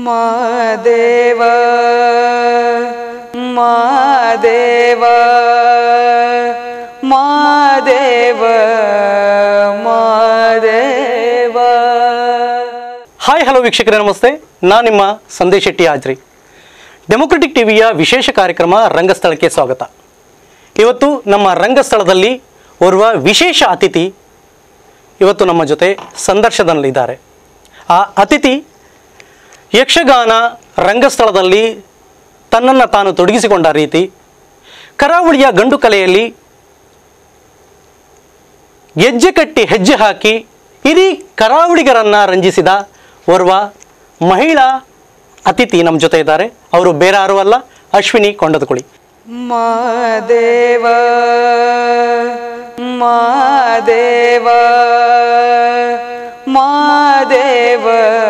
Madeva Madeva Madeva Madeva hi hello ವೀಕ್ಷಕರೇ ನಮಸ್ತೆ ನಾನು ನಿಮ್ಮ ಸಂದೇಶ್ ಶೆಟ್ಟಿ ಹಾಜ್ರಿ ಡೆಮೊಕ್ರೆಟಿಕ್ ಟಿವಿಯ ವಿಶೇಷ ಕಾರ್ಯಕ್ರಮ ರಂಗಸ್ಥಳಕ್ಕೆ ಸ್ವಾಗತ ಇವತ್ತು ನಮ್ಮ ರಂಗಸ್ಥಳದಲ್ಲಿ ಓರ್ವ ವಿಶೇಷ ಅತಿಥಿ ಇವತ್ತು ನಮ್ಮ ಜೊತೆ ಸಂದರ್ಶನದಲ್ಲಿದ್ದಾರೆ ಆ ಅತಿಥಿ ಯಕ್ಷಗಾನ ರಂಗಸ್ಥಳದಲ್ಲಿ ತನ್ನನ್ನು ತಾನು ತೊಡಗಿಸಿಕೊಂಡ ರೀತಿ ಕರಾವಳಿಯ ಗಂಡು ಕಲೆಯಲ್ಲಿ ಗೆಜ್ಜೆ ಕಟ್ಟಿ ಹೆಜ್ಜೆ ಹಾಕಿ ಇಡೀ ಕರಾವಳಿಗರನ್ನು ರಂಜಿಸಿದ ಓರ್ವ ಮಹಿಳಾ ಅತಿಥಿ ನಮ್ಮ ಜೊತೆ ಇದ್ದಾರೆ ಅವರು ಬೇರೆ ಯಾರೂ ಅಲ್ಲ ಅಶ್ವಿನಿ ಕೊಂಡದಕುಳಿ ಮಾದೇವ ಮಾದೇವ ಮಾದೇವ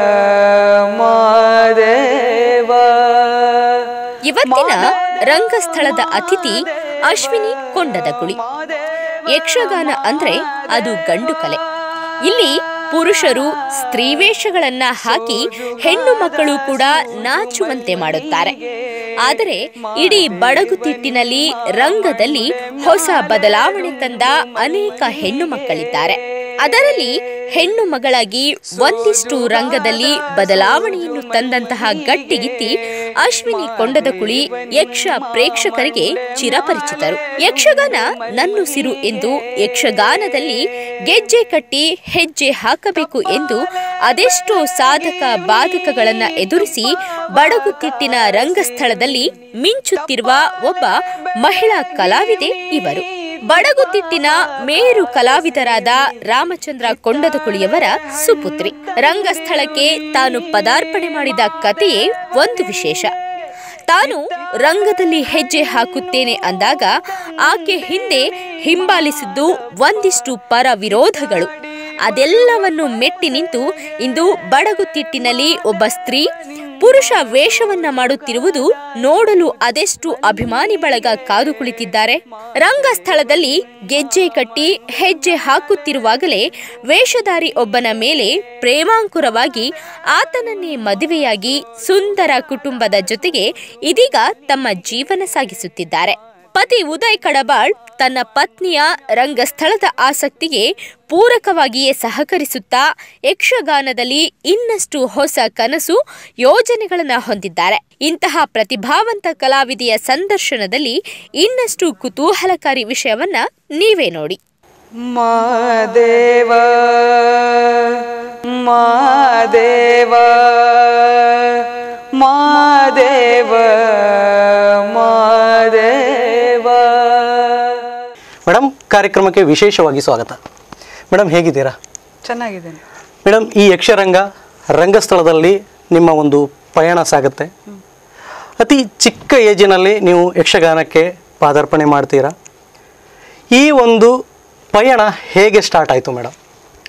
ಮಾದೇವ ಇವತ್ತಿನ ರಂಗಸ್ಥಳದ ಅತಿಥಿ ಅಶ್ವಿನಿ ಕೊಂಡದಗುಳಿ ಯಕ್ಷಗಾನ ಅಂದ್ರೆ ಅದು ಗಂಡು ಕಲೆ ಇಲ್ಲಿ ಪುರುಷರು ಸ್ತ್ರೀವೇಷಗಳನ್ನ ಹಾಕಿ ಹೆಣ್ಣು ಮಕ್ಕಳು ಕೂಡ ನಾಚುವಂತೆ ಮಾಡುತ್ತಾರೆ ಆದರೆ ಇಡೀ ಬಡಗುತಿಟ್ಟಿನಲ್ಲಿ ರಂಗದಲ್ಲಿ ಹೊಸ ಬದಲಾವಣೆ ತಂದ ಅನೇಕ ಹೆಣ್ಣು ಮಕ್ಕಳಿದ್ದಾರೆ ಅದರಲ್ಲಿ ಹೆಣ್ಣು ಮಗಳಾಗಿ ಒಂದಿಷ್ಟು ರಂಗದಲ್ಲಿ ಬದಲಾವಣೆಯನ್ನು ತಂದಂತಹ ಗಟ್ಟಿಗಿತ್ತಿ ಅಶ್ವಿನಿ ಕೊಂಡದಕುಳಿ ಯಕ್ಷ ಪ್ರೇಕ್ಷಕರಿಗೆ ಚಿರಪರಿಚಿತರು ಯಕ್ಷಗಾನ ನನ್ನುಸಿರು ಎಂದು ಯಕ್ಷಗಾನದಲ್ಲಿ ಗೆಜ್ಜೆ ಕಟ್ಟಿ ಹೆಜ್ಜೆ ಹಾಕಬೇಕು ಎಂದು ಅದೆಷ್ಟೋ ಸಾಧಕ ಬಾಧಕಗಳನ್ನ ಎದುರಿಸಿ ಬಡಗುತಿಟ್ಟಿನ ರಂಗಸ್ಥಳದಲ್ಲಿ ಮಿಂಚುತ್ತಿರುವ ಒಬ್ಬ ಮಹಿಳಾ ಕಲಾವಿದೆ ಇವರು ಬಡಗುತಿಟ್ಟಿನ ಮೇರು ಕಲಾವಿದರಾದ ರಾಮಚಂದ್ರ ಕೊಂಡದಕುಳಿಯವರ ಸುಪುತ್ರಿ ರಂಗಸ್ಥಳಕ್ಕೆ ತಾನು ಪದಾರ್ಪಣೆ ಮಾಡಿದ ಕಥೆಯೇ ಒಂದು ವಿಶೇಷ ತಾನು ರಂಗದಲ್ಲಿ ಹೆಜ್ಜೆ ಹಾಕುತ್ತೇನೆ ಅಂದಾಗ ಆಕೆ ಹಿಂದೆ ಹಿಂಬಾಲಿಸಿದ್ದು ಒಂದಿಷ್ಟು ಪರ ವಿರೋಧಗಳು ಅದೆಲ್ಲವನ್ನು ಮೆಟ್ಟಿ ನಿಂತು ಇಂದು ಬಡಗುತಿಟ್ಟಿನಲ್ಲಿ ಒಬ್ಬ ಸ್ತ್ರೀ ಪುರುಷ ವೇಷವನ್ನ ಮಾಡುತ್ತಿರುವುದು ನೋಡಲು ಅದೆಷ್ಟು ಅಭಿಮಾನಿ ಬಳಗ ಕಾದು ಕುಳಿತಿದ್ದಾರೆ ರಂಗಸ್ಥಳದಲ್ಲಿ ಗೆಜ್ಜೆ ಕಟ್ಟಿ ಹೆಜ್ಜೆ ಹಾಕುತ್ತಿರುವಾಗಲೇ ವೇಷಧಾರಿ ಒಬ್ಬನ ಮೇಲೆ ಪ್ರೇಮಾಂಕುರವಾಗಿ ಆತನನ್ನೇ ಮದುವೆಯಾಗಿ ಸುಂದರ ಕುಟುಂಬದ ಜೊತೆಗೆ ಇದೀಗ ತಮ್ಮ ಜೀವನ ಸಾಗಿಸುತ್ತಿದ್ದಾರೆ ಪತಿ ಉದಯ್ ಕಡಬಾಳ್ ತನ್ನ ಪತ್ನಿಯ ರಂಗಸ್ಥಳದ ಆಸಕ್ತಿಗೆ ಪೂರಕವಾಗಿಯೇ ಸಹಕರಿಸುತ್ತಾ ಯಕ್ಷಗಾನದಲ್ಲಿ ಇನ್ನಷ್ಟು ಹೊಸ ಕನಸು ಯೋಜನೆಗಳನ್ನ ಹೊಂದಿದ್ದಾರೆ ಇಂತಹ ಪ್ರತಿಭಾವಂತ ಕಲಾವಿದೆಯ ಸಂದರ್ಶನದಲ್ಲಿ ಇನ್ನಷ್ಟು ಕುತೂಹಲಕಾರಿ ವಿಷಯವನ್ನ ನೀವೇ ನೋಡಿ ಮಾದೇವ ಮಾದೇವ ಮಾದೇವ ಮಾದೇವ ಮೇಡಮ್ ಕಾರ್ಯಕ್ರಮಕ್ಕೆ ವಿಶೇಷವಾಗಿ ಸ್ವಾಗತ ಮೇಡಮ್ ಹೇಗಿದ್ದೀರಾ ಚೆನ್ನಾಗಿದ್ದೇನೆ ಮೇಡಮ್ ಈ ಯಕ್ಷರಂಗ ರಂಗಸ್ಥಳದಲ್ಲಿ ನಿಮ್ಮ ಒಂದು ಪಯಣ ಸಾಗುತ್ತೆ ಅತಿ ಚಿಕ್ಕ ಏಜಿನಲ್ಲಿ ನೀವು ಯಕ್ಷಗಾನಕ್ಕೆ ಪಾದಾರ್ಪಣೆ ಮಾಡ್ತೀರಾ ಈ ಒಂದು ಪಯಣ ಹೇಗೆ ಸ್ಟಾರ್ಟ್ ಆಯಿತು ಮೇಡಮ್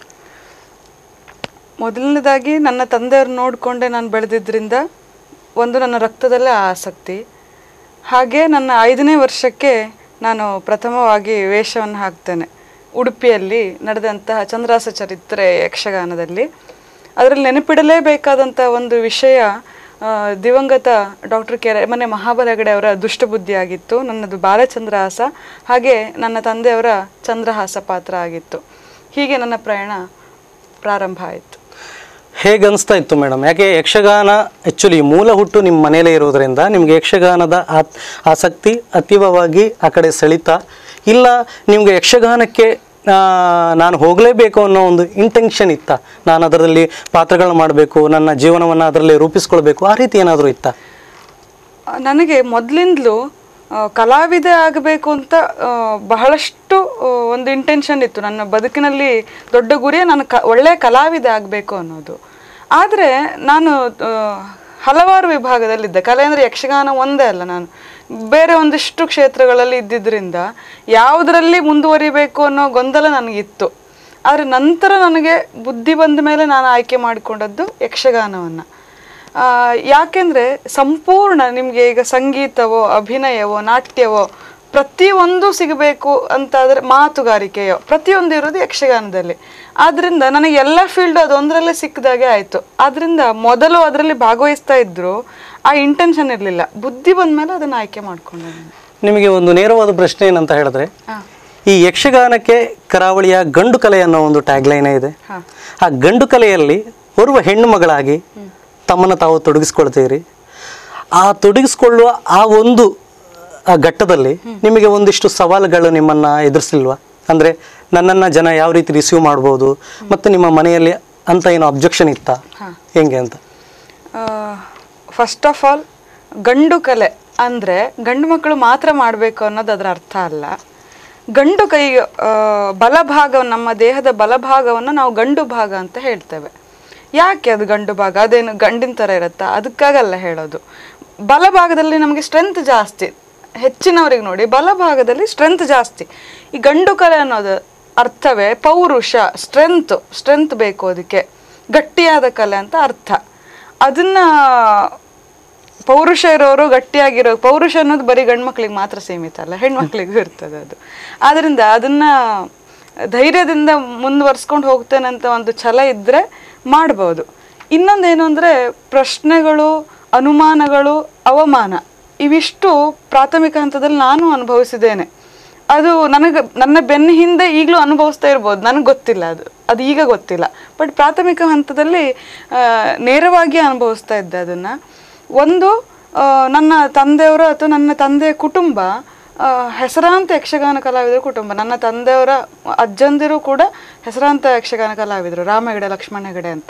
ಮೊದಲನೇದಾಗಿ ನನ್ನ ತಂದೆಯವ್ರು ನೋಡಿಕೊಂಡೆ ನಾನು ಬೆಳೆದಿದ್ದರಿಂದ ಒಂದು ನನ್ನ ರಕ್ತದಲ್ಲೇ ಆ ಆಸಕ್ತಿ ಹಾಗೆ ನನ್ನ ಐದನೇ ವರ್ಷಕ್ಕೆ ನಾನು ಪ್ರಥಮವಾಗಿ ವೇಷವನ್ನು ಹಾಕ್ತೇನೆ ಉಡುಪಿಯಲ್ಲಿ ನಡೆದಂತಹ ಚಂದ್ರಾಸ ಚರಿತ್ರೆ ಯಕ್ಷಗಾನದಲ್ಲಿ ಅದರಲ್ಲಿ ನೆನಪಿಡಲೇಬೇಕಾದಂಥ ಒಂದು ವಿಷಯ ಆ, ದಿವಂಗತ ಡಾಕ್ಟರ್ ಕೆರೆಮನೆ ಮಹಾಬಲ ಹೆಗಡೆ ಅವರ ದುಷ್ಟಬುದ್ಧಿ ಆಗಿತ್ತು ನನ್ನದು ಬಾಲಚಂದ್ರಹಾಸ ಹಾಗೆ ನನ್ನ ತಂದೆಯವರ ಚಂದ್ರಹಾಸ ಪಾತ್ರ ಆಗಿತ್ತು ಹೀಗೆ ನನ್ನ ಪ್ರಯಾಣ ಪ್ರಾರಂಭ ಆಯಿತು ಹೇಗೆ ಅನಿಸ್ತಾ ಇತ್ತು ಮೇಡಮ್ ಯಾಕೆ ಯಕ್ಷಗಾನ ಆ್ಯಕ್ಚುಲಿ ಮೂಲ ಹುಟ್ಟು ನಿಮ್ಮ ಮನೇಲೇ ಇರೋದ್ರಿಂದ ನಿಮಗೆ ಯಕ್ಷಗಾನದ ಆ- ಆಸಕ್ತಿ ಅತೀವವಾಗಿ ಆ ಕಡೆ ಸೆಳಿತ ಇಲ್ಲ ನಿಮಗೆ ಯಕ್ಷಗಾನಕ್ಕೆ ಆ, ನಾನು ಹೋಗಲೇಬೇಕು ಅನ್ನೋ ಒಂದು ಇಂಟೆನ್ಷನ್ ಇತ್ತ ನಾನು ಅದರಲ್ಲಿ ಪಾತ್ರಗಳನ್ನ ಮಾಡಬೇಕು ನನ್ನ ಜೀವನವನ್ನು ಅದರಲ್ಲಿ ರೂಪಿಸ್ಕೊಳ್ಬೇಕು ಆ ರೀತಿ ಏನಾದರೂ ಇತ್ತಾ ಆ, ನನಗೆ ಮೊದಲಿಂದಲೂ ಕಲಾವಿದೆ ಆಗಬೇಕು ಅಂತ ಆ, ಬಹಳಷ್ಟು ಆ, ಒಂದು ಇಂಟೆನ್ಷನ್ ಇತ್ತು ನನ್ನ ಬದುಕಿನಲ್ಲಿ ದೊಡ್ಡ ಗುರಿಯೇ ನಾನು ಕ ಒಳ್ಳೆಯ ಕಲಾವಿದೆ ಆಗಬೇಕು ಅನ್ನೋದು ಆದರೆ ನಾನು ಆ, ಹಲವಾರು ವಿಭಾಗದಲ್ಲಿದ್ದೆ ಕಲೆ ಅಂದರೆ ಯಕ್ಷಗಾನ ಒಂದೇ ಅಲ್ಲ ನಾನು ಬೇರೆ ಒಂದಿಷ್ಟು ಕ್ಷೇತ್ರಗಳಲ್ಲಿ ಇದ್ದಿದ್ದರಿಂದ ಯಾವುದರಲ್ಲಿ ಮುಂದುವರಿಬೇಕು ಅನ್ನೋ ಗೊಂದಲ ನನಗಿತ್ತು ಆದರೆ ನಂತರ ನನಗೆ ಬುದ್ಧಿ ಬಂದ ಮೇಲೆ ನಾನು ಆಯ್ಕೆ ಮಾಡಿಕೊಂಡದ್ದು ಯಕ್ಷಗಾನವನ್ನು ಆ, ಯಾಕೆಂದ್ರೆ ಸಂಪೂರ್ಣ ನಿಮಗೆ ಈಗ ಸಂಗೀತವೋ ಅಭಿನಯವೋ ನಾಟ್ಯವೋ ಪ್ರತಿಯೊಂದು ಸಿಗಬೇಕು ಅಂತಾದ್ರೆ ಮಾತುಗಾರಿಕೆಯೋ ಪ್ರತಿಯೊಂದು ಇರೋದು ಯಕ್ಷಗಾನದಲ್ಲಿ ಆದ್ರಿಂದ ನನಗೆ ಎಲ್ಲ ಫೀಲ್ಡ್ ಅದೊಂದರಲ್ಲೇ ಸಿಕ್ಕಿದಾಗೆ ಆಯಿತು ಆದ್ರಿಂದ ಮೊದಲು ಅದರಲ್ಲಿ ಭಾಗವಹಿಸ್ತಾ ಇದ್ರು ಆ ಇಂಟೆನ್ಷನ್ ಇರಲಿಲ್ಲ ಬುದ್ಧಿ ಬಂದ್ಮೇಲೆ ಅದನ್ನು ಆಯ್ಕೆ ಮಾಡ್ಕೊಂಡೆ ನಾನು ನಿಮಗೆ ಒಂದು ನೇರವಾದ ಪ್ರಶ್ನೆ ಏನಂತ ಹೇಳಿದ್ರೆ ಹಾ. ಈ ಯಕ್ಷಗಾನಕ್ಕೆ ಕರಾವಳಿಯ ಗಂಡು ಕಲೆ ಅನ್ನೋ ಒಂದು ಟ್ಯಾಗ್ಲೈನೇ ಇದೆ ಹಾ. ಆ ಗಂಡು ಕಲೆಯಲ್ಲಿ ಓರ್ವ ಹೆಣ್ಣು ಮಗಳಾಗಿ ತಮ್ಮನ್ನು ತಾವು ತೊಡಗಿಸ್ಕೊಳ್ತೀರಿ ಆ ತೊಡಗಿಸ್ಕೊಳ್ಳುವ ಆ ಒಂದು ಆ ಘಟ್ಟದಲ್ಲಿ ನಿಮಗೆ ಒಂದಿಷ್ಟು ಸವಾಲುಗಳು ನಿಮ್ಮನ್ನು ಎದುರಿಸಿಲ್ವಾ ಅಂದರೆ ನನ್ನನ್ನು ಜನ ಯಾವ ರೀತಿ ರಿಸೀವ್ ಮಾಡ್ಬೋದು ಮತ್ತು ನಿಮ್ಮ ಮನೆಯಲ್ಲಿ ಅಂತ ಏನೋ ಅಬ್ಜೆಕ್ಷನ್ ಇತ್ತಾ ಹೆಂಗೆ ಅಂತ ಫಸ್ಟ್ ಆಫ್ ಆಲ್ ಗಂಡು ಕಲೆ ಅಂದರೆ ಗಂಡು ಮಕ್ಕಳು ಮಾತ್ರ ಮಾಡಬೇಕು ಅನ್ನೋದು ಅದರ ಅರ್ಥ ಅಲ್ಲ ಗಂಡು ಕೈ ಆ, ಬಲಭಾಗ ನಮ್ಮ ದೇಹದ ಬಲಭಾಗವನ್ನು ನಾವು ಗಂಡು ಭಾಗ ಅಂತ ಹೇಳ್ತೇವೆ ಯಾಕೆ ಅದು ಗಂಡು ಭಾಗ ಅದೇನು ಗಂಡಿನ ಥರ ಇರುತ್ತಾ ಅದಕ್ಕಾಗಲ್ಲ ಹೇಳೋದು ಬಲಭಾಗದಲ್ಲಿ ನಮಗೆ ಸ್ಟ್ರೆಂತ್ ಜಾಸ್ತಿ ಹೆಚ್ಚಿನವರಿಗೆ ನೋಡಿ ಬಲಭಾಗದಲ್ಲಿ ಸ್ಟ್ರೆಂತ್ ಜಾಸ್ತಿ ಈ ಗಂಡು ಕಲೆ ಅನ್ನೋದು ಅರ್ಥವೇ ಪೌರುಷ ಸ್ಟ್ರೆಂತ್ ಸ್ಟ್ರೆಂತ್ ಬೇಕು ಅದಕ್ಕೆ ಗಟ್ಟಿಯಾದ ಕಲೆ ಅಂತ ಅರ್ಥ ಅದನ್ನ ಪೌರುಷ ಇರೋರು ಗಟ್ಟಿಯಾಗಿರೋ ಪೌರುಷ ಅನ್ನೋದು ಬರೀ ಗಂಡು ಮಕ್ಳಿಗೆ ಮಾತ್ರ ಸೀಮಿತ ಅಲ್ಲ ಹೆಣ್ಮಕ್ಳಿಗೂ ಇರ್ತದೆ ಅದು ಆದ್ರಿಂದ ಅದನ್ನ ಧೈರ್ಯದಿಂದ ಮುಂದುವರ್ಸ್ಕೊಂಡು ಹೋಗ್ತೇನೆ ಅಂತ ಒಂದು ಛಲ ಇದ್ರೆ ಮಾಡ್ಬೋದು ಇನ್ನೊಂದೇನು ಅಂದ್ರೆ ಪ್ರಶ್ನೆಗಳು ಅನುಮಾನಗಳು ಅವಮಾನ ಇವಿಷ್ಟು ಪ್ರಾಥಮಿಕ ಹಂತದಲ್ಲಿ ನಾನು ಅನುಭವಿಸಿದ್ದೇನೆ ಅದು ನನಗೆ ನನ್ನ ಬೆನ್ನ ಹಿಂದೆ ಈಗಲೂ ಅನುಭವಿಸ್ತಾ ಇರ್ಬೋದು ನನಗೆ ಗೊತ್ತಿಲ್ಲ ಅದು ಅದು ಈಗ ಗೊತ್ತಿಲ್ಲ ಬಟ್ ಪ್ರಾಥಮಿಕ ಹಂತದಲ್ಲಿ ಆ, ನೇರವಾಗಿ ಅನುಭವಿಸ್ತಾ ಇದ್ದೆ ಅದನ್ನು ಒಂದು ಆ, ನನ್ನ ತಂದೆಯವರ ಅಥವಾ ನನ್ನ ತಂದೆಯ ಕುಟುಂಬ ಆ, ಹೆಸರಾಂತ ಯಕ್ಷಗಾನ ಕಲಾವಿದರ ಕುಟುಂಬ ನನ್ನ ತಂದೆಯವರ ಅಜ್ಜಂದಿರು ಕೂಡ ಹೆಸರಾಂತ ಯಕ್ಷಗಾನ ಕಲಾವಿದರು ರಾಮ ಹೆಗಡೆ ಲಕ್ಷ್ಮಣ ಹೆಗಡೆ ಅಂತ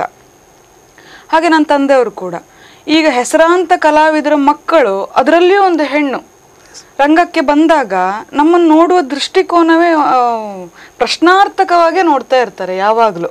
ಹಾಗೆ ನನ್ನ ತಂದೆಯವರು ಕೂಡ ಈಗ ಹೆಸರಾಂತ ಕಲಾವಿದರ ಮಕ್ಕಳು ಅದರಲ್ಲಿಯೂ ಒಂದು ಹೆಣ್ಣು ರಂಗಕ್ಕೆ ಬಂದಾಗ ನಮ್ಮನ್ನು ನೋಡುವ ದೃಷ್ಟಿಕೋನವೇ ಆ, ಪ್ರಶ್ನಾರ್ಥಕವಾಗೇ ನೋಡ್ತಾ ಇರ್ತಾರೆ ಯಾವಾಗಲೂ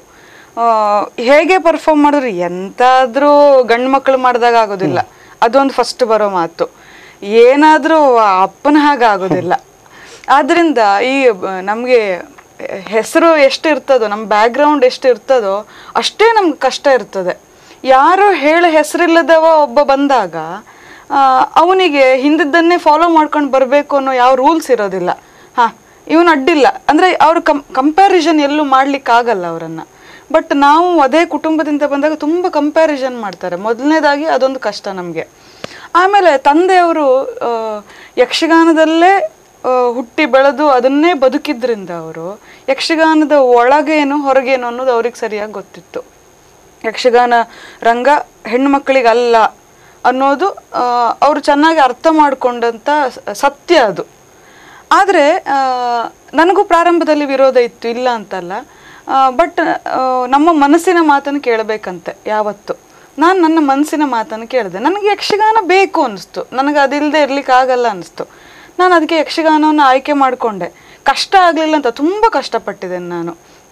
ಹೇಗೆ ಪರ್ಫಾರ್ಮ್ ಮಾಡಿದ್ರು ಎಂತಾದ್ರೂ ಗಂಡು ಮಕ್ಕಳು ಮಾಡಿದಾಗ ಆಗೋದಿಲ್ಲ ಅದೊಂದು ಫಸ್ಟ್ ಬರೋ ಮಾತು ಏನಾದರೂ ಅಪ್ಪನ ಹಾಗೆ ಆಗೋದಿಲ್ಲ ಆದ್ರಿಂದ ಈ ನಮಗೆ ಹೆಸರು ಎಷ್ಟು ಇರ್ತದೋ ನಮ್ಮ ಬ್ಯಾಕ್ಗ್ರೌಂಡ್ ಎಷ್ಟು ಇರ್ತದೋ ಅಷ್ಟೇ ನಮ್ಗೆ ಕಷ್ಟ ಇರ್ತದೆ ಯಾರೋ ಹೇಳ ಹೆಸರಿಲ್ಲದವ ಒಬ್ಬ ಬಂದಾಗ ಅವನಿಗೆ ಹಿಂದಿದ್ದನ್ನೇ ಫಾಲೋ ಮಾಡ್ಕೊಂಡು ಬರಬೇಕು ಅನ್ನೋ ಯಾವ ರೂಲ್ಸ್ ಇರೋದಿಲ್ಲ ಹಾಂ ಇವನು ಅಡ್ಡಿಲ್ಲ ಅಂದರೆ ಅವ್ರು ಕಂ ಕಂಪ್ಯಾರಿಸನ್ ಎಲ್ಲೂ ಮಾಡ್ಲಿಕ್ಕೆ ಆಗಲ್ಲ ಅವರನ್ನು ಬಟ್ ನಾವು ಅದೇ ಕುಟುಂಬದಿಂದ ಬಂದಾಗ ತುಂಬ ಕಂಪ್ಯಾರಿಸನ್ ಮಾಡ್ತಾರೆ ಮೊದಲನೇದಾಗಿ ಅದೊಂದು ಕಷ್ಟ ನಮಗೆ ಆಮೇಲೆ ತಂದೆಯವರು ಆ, ಯಕ್ಷಗಾನದಲ್ಲೇ ಆ, ಹುಟ್ಟಿ ಬೆಳೆದು ಅದನ್ನೇ ಬದುಕಿದ್ರಿಂದ ಅವರು ಯಕ್ಷಗಾನದ ಒಳಗೇನು ಹೊರಗೇನು ಅನ್ನೋದು ಅವ್ರಿಗೆ ಸರಿಯಾಗಿ ಗೊತ್ತಿತ್ತು ಯಕ್ಷಗಾನ ರಂಗ ಹೆಣ್ಣು ಮಕ್ಕಳಿಗೆ ಅಲ್ಲ ಅನ್ನೋದು ಆ, ಅವರು ಚೆನ್ನಾಗಿ ಅರ್ಥ ಮಾಡಿಕೊಂಡಂಥ ಸತ್ಯ ಅದು ಆದರೆ ನನಗೂ ಪ್ರಾರಂಭದಲ್ಲಿ ವಿರೋಧ ಇತ್ತು ಇಲ್ಲ ಅಂತಲ್ಲ ಬಟ್ ನಮ್ಮ ಮನಸ್ಸಿನ ಮಾತನ್ನು ಕೇಳಬೇಕಂತೆ ಯಾವತ್ತು ನಾನು ನನ್ನ ಮನಸ್ಸಿನ ಮಾತನ್ನು ಕೇಳಿದೆ ನನಗೆ ಯಕ್ಷಗಾನ ಬೇಕು ಅನ್ನಿಸ್ತು ನನಗೆ ಅದಿಲ್ಲದೆ ಇರ್ಲಿಕ್ಕೆ ಆಗಲ್ಲ ಅನ್ನಿಸ್ತು ನಾನು ಅದಕ್ಕೆ ಯಕ್ಷಗಾನವನ್ನು ಆಯ್ಕೆ ಮಾಡಿಕೊಂಡೆ ಕಷ್ಟ ಆಗಲಿಲ್ಲ ಅಂತ ತುಂಬ ಕಷ್ಟಪಟ್ಟಿದ್ದೇನೆ ನಾನು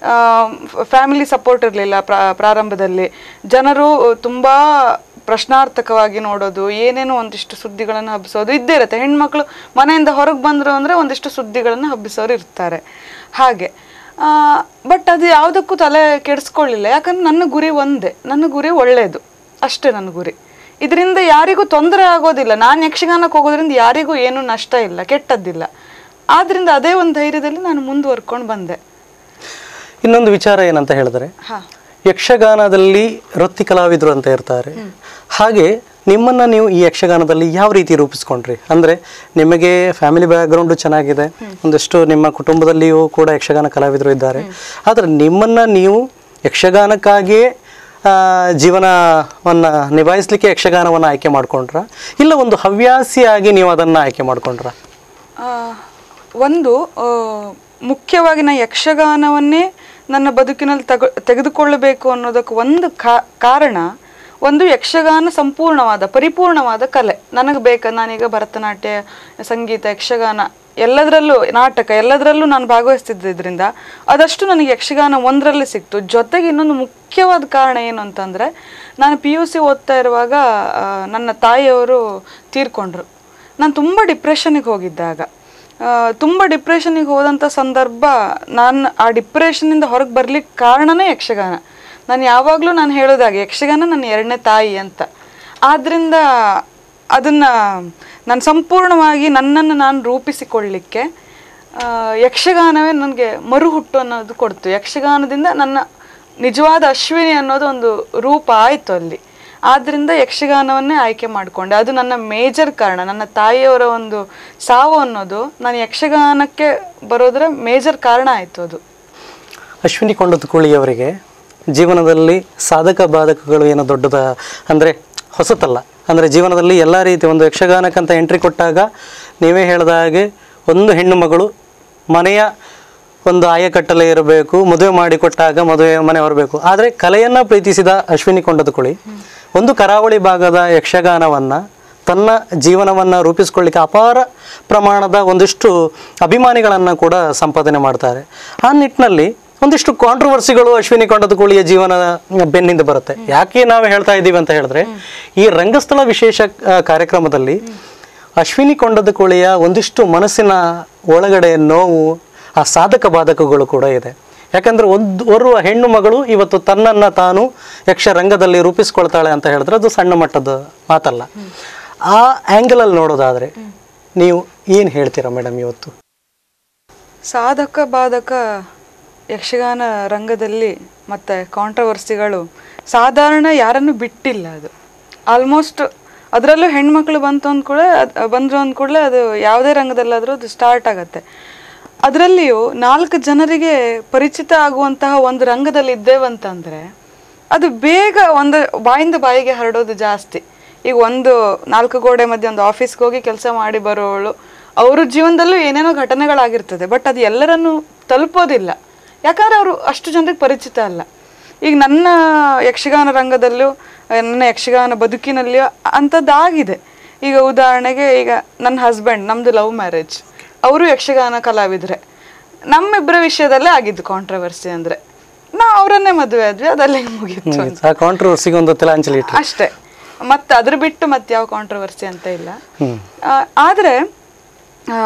ಫ್ಯಾಮಿಲಿ ಸಪೋರ್ಟ್ ಇರಲಿಲ್ಲ ಪ್ರಾರಂಭದಲ್ಲಿ ಜನರು ತುಂಬ ಪ್ರಶ್ನಾರ್ಥಕವಾಗಿ ನೋಡೋದು ಏನೇನೋ ಒಂದಿಷ್ಟು ಸುದ್ದಿಗಳನ್ನು ಹಬ್ಬಿಸೋದು ಇದ್ದೇ ಇರುತ್ತೆ ಹೆಣ್ಮಕ್ಳು ಮನೆಯಿಂದ ಹೊರಗೆ ಬಂದರು ಅಂದರೆ ಒಂದಿಷ್ಟು ಸುದ್ದಿಗಳನ್ನು ಹಬ್ಬಿಸೋರು ಇರ್ತಾರೆ ಹಾಗೆ ಬಟ್ ಅದು ಯಾವುದಕ್ಕೂ ತಲೆ ಕೆಡಿಸ್ಕೊಳ್ಳಿಲ್ಲ ಯಾಕಂದ್ರೆ ನನ್ನ ಗುರಿ ಒಂದೇ ನನ್ನ ಗುರಿ ಒಳ್ಳೆಯದು ಅಷ್ಟೇ ನನ್ನ ಗುರಿ ಇದರಿಂದ ಯಾರಿಗೂ ತೊಂದರೆ ಆಗೋದಿಲ್ಲ ನಾನು ಯಕ್ಷಗಾನಕ್ಕೆ ಹೋಗೋದ್ರಿಂದ ಯಾರಿಗೂ ಏನೂ ನಷ್ಟ ಇಲ್ಲ ಕೆಟ್ಟದ್ದಿಲ್ಲ ಆದ್ರಿಂದ ಅದೇ ಒಂದು ಧೈರ್ಯದಲ್ಲಿ ನಾನು ಮುಂದುವರ್ಕೊಂಡು ಬಂದೆ ಇನ್ನೊಂದು ವಿಚಾರ ಏನಂತ ಹೇಳಿದ್ರೆ ಹಾ ಯಕ್ಷಗಾನದಲ್ಲಿ ವೃತ್ತಿ ಕಲಾವಿದರು ಅಂತ ಇರ್ತಾರೆ ಹಾಗೆ ನಿಮ್ಮನ್ನ ನೀವು ಈ ಯಕ್ಷಗಾನದಲ್ಲಿ ಯಾವ ರೀತಿ ರೂಪಿಸ್ಕೊಂಡ್ರಿ ಅಂದ್ರೆ ನಿಮಗೆ ಫ್ಯಾಮಿಲಿ ಬ್ಯಾಕ್ಗ್ರೌಂಡು ಚೆನ್ನಾಗಿದೆ ಒಂದಷ್ಟು ನಿಮ್ಮ ಕುಟುಂಬದಲ್ಲಿಯೂ ಕೂಡ ಯಕ್ಷಗಾನ ಕಲಾವಿದರು ಇದ್ದಾರೆ ಆದರೆ ನಿಮ್ಮನ್ನ ನೀವು ಯಕ್ಷಗಾನಕ್ಕಾಗಿಯೇ ಆ, ಜೀವನವನ್ನ ನಿಭಾಯಿಸ್ಲಿಕ್ಕೆ ಯಕ್ಷಗಾನವನ್ನು ಆಯ್ಕೆ ಮಾಡ್ಕೊಂಡ್ರ ಇಲ್ಲ ಒಂದು ಹವ್ಯಾಸಿಯಾಗಿ ನೀವು ಅದನ್ನ ಆಯ್ಕೆ ಮಾಡ್ಕೊಂಡ್ರ ಆ, ಒಂದು ಆ, ಮುಖ್ಯವಾಗಿ ನಾ ಯಕ್ಷಗಾನವನ್ನೇ ನನ್ನ ಬದುಕಿನಲ್ಲಿ ತಗ ತೆಗೆದುಕೊಳ್ಳಬೇಕು ಅನ್ನೋದಕ್ಕೆ ಒಂದು ಕಾ- ಕಾರಣ ಒಂದು ಯಕ್ಷಗಾನ ಸಂಪೂರ್ಣವಾದ ಪರಿಪೂರ್ಣವಾದ ಕಲೆ ನನಗೆ ಬೇಕಾ ನಾನೀಗ ಭರತನಾಟ್ಯ ಸಂಗೀತ ಯಕ್ಷಗಾನ ಎಲ್ಲದರಲ್ಲೂ ನಾಟಕ ಎಲ್ಲದರಲ್ಲೂ ನಾನು ಭಾಗವಹಿಸ್ತಿದ್ದರಿಂದ ಅದಷ್ಟು ನನಗೆ ಯಕ್ಷಗಾನ ಒಂದರಲ್ಲಿ ಸಿಕ್ತು ಜೊತೆಗೆ ಇನ್ನೊಂದು ಮುಖ್ಯವಾದ ಕಾರಣ ಏನು ಅಂತಂದರೆ ನಾನು ಪಿ ಯು ಸಿ ಓದ್ತಾ ಇರುವಾಗ ಆ, ನನ್ನ ತಾಯಿಯವರು ತೀರ್ಕೊಂಡ್ರು ನಾನು ತುಂಬ ಡಿಪ್ರೆಷನಿಗೆ ಹೋಗಿದ್ದಾಗ ಆ, ತುಂಬ ಡಿಪ್ರೆಷನಿಗೆ ಹೋದಂಥ ಸಂದರ್ಭ ನಾನು ಆ ಡಿಪ್ರೆಷನಿಂದ ಹೊರಗೆ ಬರ್ಲಿಕ್ಕೆ ಕಾರಣನೇ ಯಕ್ಷಗಾನ ನಾನು ಯಾವಾಗಲೂ ನಾನು ಹೇಳೋದಾಗೆ ಯಕ್ಷಗಾನ ನನ್ನ ಎರಡನೇ ತಾಯಿ ಅಂತ ಆದ್ದರಿಂದ ಅದನ್ನು ನಾನು ಸಂಪೂರ್ಣವಾಗಿ ನನ್ನನ್ನು ನಾನು ರೂಪಿಸಿಕೊಳ್ಳಿಕ್ಕೆ ಆ, ಯಕ್ಷಗಾನವೇ ನನಗೆ ಮರುಹುಟ್ಟು ಅನ್ನೋದು ಕೊಡ್ತು ಯಕ್ಷಗಾನದಿಂದ ನನ್ನ ನಿಜವಾದ ಅಶ್ವಿನಿ ಅನ್ನೋದು ಒಂದು ರೂಪ ಆಯಿತು ಅಲ್ಲಿ ಆದ್ದರಿಂದ ಯಕ್ಷಗಾನವನ್ನೇ ಆಯ್ಕೆ ಮಾಡಿಕೊಂಡೆ ಅದು ನನ್ನ ಮೇಜರ್ ಕಾರಣ ನನ್ನ ತಾಯಿಯವರ ಒಂದು ಸಾವು ಅನ್ನೋದು ನಾನು ಯಕ್ಷಗಾನಕ್ಕೆ ಬರೋದರ ಮೇಜರ್ ಕಾರಣ ಆಯಿತು ಅದು ಅಶ್ವಿನಿ ಕೊಂಡತುಕುಳಿಯವರಿಗೆ ಜೀವನದಲ್ಲಿ ಸಾಧಕ ಬಾಧಕಗಳು ಏನೋ ದೊಡ್ಡದ ಅಂದರೆ ಹೊಸತಲ್ಲ ಅಂದರೆ ಜೀವನದಲ್ಲಿ ಎಲ್ಲ ರೀತಿ ಒಂದು ಯಕ್ಷಗಾನಕ್ಕಂತ ಎಂಟ್ರಿ ಕೊಟ್ಟಾಗ ನೀವೇ ಹೇಳಿದ ಹಾಗೆ ಒಂದು ಹೆಣ್ಣು ಮಗಳು ಮನೆಯ ಒಂದು ಆಯಕಟ್ಟಲೆ ಇರಬೇಕು ಮದುವೆ ಮಾಡಿಕೊಟ್ಟಾಗ ಮದುವೆ ಮನೆ ಬರಬೇಕು ಆದರೆ ಕಲೆಯನ್ನು ಪ್ರೀತಿಸಿದ ಅಶ್ವಿನಿ ಕೊಂಡದಕುಳಿ ಒಂದು ಕರಾವಳಿ ಭಾಗದ ಯಕ್ಷಗಾನವನ್ನು ತನ್ನ ಜೀವನವನ್ನು ರೂಪಿಸ್ಕೊಳ್ಳಿಕ್ಕೆ ಅಪಾರ ಪ್ರಮಾಣದ ಒಂದಿಷ್ಟು ಅಭಿಮಾನಿಗಳನ್ನು ಕೂಡ ಸಂಪಾದನೆ ಮಾಡ್ತಾರೆ ಆ ನಿಟ್ಟಿನಲ್ಲಿ ಒಂದಿಷ್ಟು ಕಾಂಟ್ರವರ್ಸಿಗಳು ಅಶ್ವಿನಿ ಕೊಂಡದಕುಳಿಯ ಜೀವನದ ಬೆನ್ನಿಂದ ಬರುತ್ತೆ ಯಾಕೆ ನಾವು ಹೇಳ್ತಾ ಇದ್ದೀವಿ ಅಂತ ಹೇಳಿದ್ರೆ ಈ ರಂಗಸ್ಥಳ ವಿಶೇಷ ಆ, ಕಾರ್ಯಕ್ರಮದಲ್ಲಿ ಅಶ್ವಿನಿ ಕೊಂಡದಕುಳಿಯ ಒಂದಿಷ್ಟು ಮನಸ್ಸಿನ ಒಳಗಡೆ ನೋವು ಆ ಸಾಧಕ ಬಾಧಕಗಳು ಕೂಡ ಇದೆ ಯಾಕಂದ್ರೆ ಒಂದು ಓರ್ವ ಹೆಣ್ಣು ಮಗಳು ಇವತ್ತು ತನ್ನನ್ನು ತಾನು ಯಕ್ಷರಂಗದಲ್ಲಿ ರೂಪಿಸ್ಕೊಳ್ತಾಳೆ ಅಂತ ಹೇಳಿದ್ರೆ ಅದು ಸಣ್ಣ ಮಟ್ಟದ ಮಾತಲ್ಲ ಆ ಆ್ಯಂಗಲಲ್ಲಿ ನೋಡೋದಾದ್ರೆ ನೀವು ಏನು ಹೇಳ್ತೀರಾ ಮೇಡಮ್ ಇವತ್ತು ಸಾಧಕ ಬಾಧಕ ಯಕ್ಷಗಾನ ರಂಗದಲ್ಲಿ ಮತ್ತು ಕಾಂಟ್ರವರ್ಸಿಗಳು ಸಾಧಾರಣ ಯಾರನ್ನು ಬಿಟ್ಟಿಲ್ಲ ಅದು ಆಲ್ಮೋಸ್ಟ್ ಅದರಲ್ಲೂ ಹೆಣ್ಮಕ್ಳು ಬಂತು ಅಂದ ಕೂಡಲೇ ಅದು ಬಂದರು ಅಂದ ಕೂಡಲೇ ಅದು ಯಾವುದೇ ರಂಗದಲ್ಲಾದರೂ ಅದು ಸ್ಟಾರ್ಟ್ ಆಗುತ್ತೆ ಅದರಲ್ಲಿಯೂ ನಾಲ್ಕು ಜನರಿಗೆ ಪರಿಚಿತ ಆಗುವಂತಹ ಒಂದು ರಂಗದಲ್ಲಿ ಇದ್ದೇವಂತಂದರೆ ಅದು ಬೇಗ ಒಂದು ಬಾಯಿಂದ ಬಾಯಿಗೆ ಹರಡೋದು ಜಾಸ್ತಿ ಈಗ ಒಂದು ನಾಲ್ಕು ಗೋಡೆ ಮಧ್ಯೆ ಒಂದು ಆಫೀಸ್ಗೆ ಹೋಗಿ ಕೆಲಸ ಮಾಡಿ ಬರೋಳು ಅವ್ರ ಜೀವನದಲ್ಲೂ ಏನೇನೋ ಘಟನೆಗಳಾಗಿರ್ತದೆ ಬಟ್ ಅದು ಎಲ್ಲರನ್ನು ತಲುಪೋದಿಲ್ಲ ಯಾಕಂದ್ರೆ ಅವರು ಅಷ್ಟು ಜನರಿಗೆ ಪರಿಚಿತ ಅಲ್ಲ ಈಗ ನನ್ನ ಯಕ್ಷಗಾನ ರಂಗದಲ್ಲೂ ಆ, ನನ್ನ ಯಕ್ಷಗಾನ ಬದುಕಿನಲ್ಲಿಯೂ ಅಂಥದ್ದಾಗಿದೆ ಈಗ ಉದಾಹರಣೆಗೆ ಈಗ ನನ್ನ ಹಸ್ಬೆಂಡ್ ನಮ್ಮದು ಲವ್ ಮ್ಯಾರೇಜ್ ಅವರು ಯಕ್ಷಗಾನ ಕಲಾವಿದ್ರೆ ನಮ್ಮಿಬ್ಬರ ವಿಷಯದಲ್ಲೇ ಆಗಿದ್ದು ಕಾಂಟ್ರವರ್ಸಿ ಅಂದರೆ ನಾವು ಅವರನ್ನೇ ಮದುವೆ ಆದ್ವಿ ಅದಲ್ಲೇ ಮುಗೀತು ಅಂತ. ಆ ಕಾಂಟ್ರವರ್ಸಿಗೆ ಒಂದು ತಲಾಂಚಲಿ ಇಟ್ಟರೆ ಅಷ್ಟೇ ಮತ್ತೆ ಅದ್ರ ಬಿಟ್ಟು ಮತ್ತೆ ಯಾವ ಕಾಂಟ್ರವರ್ಸಿ ಅಂತ ಇಲ್ಲ ಹ್ಮ್. ಆ, ಆದ್ರೆ ಆ,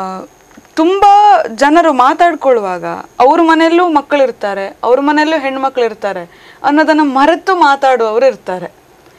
ತುಂಬಾ ಜನರು ಮಾತಾಡ್ಕೊಳ್ಳುವಾಗ ಅವ್ರ ಮನೆಯಲ್ಲೂ ಮಕ್ಕಳಿರ್ತಾರೆ ಅವ್ರ ಮನೆಯಲ್ಲೂ ಹೆಣ್ಮಕ್ಳು ಇರ್ತಾರೆ ಅನ್ನೋದನ್ನ ಮರೆತು ಮಾತಾಡುವವರು ಇರ್ತಾರೆ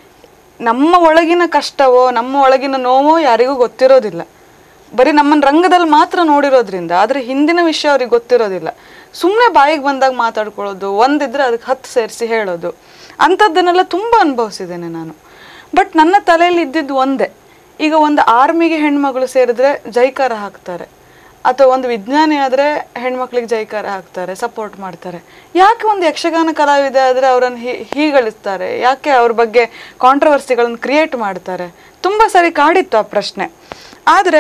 ನಮ್ಮ ಒಳಗಿನ ಕಷ್ಟವೋ ನಮ್ಮ ಒಳಗಿನ ನೋವೋ ಯಾರಿಗೂ ಗೊತ್ತಿರೋದಿಲ್ಲ ಬರೀ ನಮ್ಮನ್ನ ರಂಗದಲ್ಲಿ ಮಾತ್ರ ನೋಡಿರೋದ್ರಿಂದ ಆದ್ರೆ ಹಿಂದಿನ ವಿಷಯ ಅವ್ರಿಗೆ ಗೊತ್ತಿರೋದಿಲ್ಲ ಸುಮ್ಮನೆ ಬಾಯಿಗೆ ಬಂದಾಗ ಮಾತಾಡ್ಕೊಳ್ಳೋದು ಒಂದಿದ್ರೆ ಅದಕ್ಕೆ ಹತ್ತು ಸೇರಿಸಿ ಹೇಳೋದು ಅಂಥದ್ದನ್ನೆಲ್ಲ ತುಂಬ ಅನುಭವಿಸಿದ್ದೇನೆ ನಾನು ಬಟ್ ನನ್ನ ತಲೆಯಲ್ಲಿ ಇದ್ದಿದ್ದು ಒಂದೇ ಈಗ ಒಂದು ಆರ್ಮಿಗೆ ಹೆಣ್ಮಗಳು ಸೇರಿದ್ರೆ ಜೈಕಾರ ಹಾಕ್ತಾರೆ ಅಥವಾ ಒಂದು ವಿಜ್ಞಾನಿ ಆದರೆ ಹೆಣ್ಮಕ್ಳಿಗೆ ಜೈಕಾರ ಹಾಕ್ತಾರೆ ಸಪೋರ್ಟ್ ಮಾಡ್ತಾರೆ ಯಾಕೆ ಒಂದು ಯಕ್ಷಗಾನ ಕಲಾವಿದ ಆದರೆ ಅವರನ್ನು ಹೀ ಹೀಗಳಿಸ್ತಾರೆ ಯಾಕೆ ಅವ್ರ ಬಗ್ಗೆ ಕಾಂಟ್ರವರ್ಸಿಗಳನ್ನು ಕ್ರಿಯೇಟ್ ಮಾಡ್ತಾರೆ ತುಂಬ ಸರಿ ಕಾಡಿತ್ತು ಆ ಪ್ರಶ್ನೆ ಆದರೆ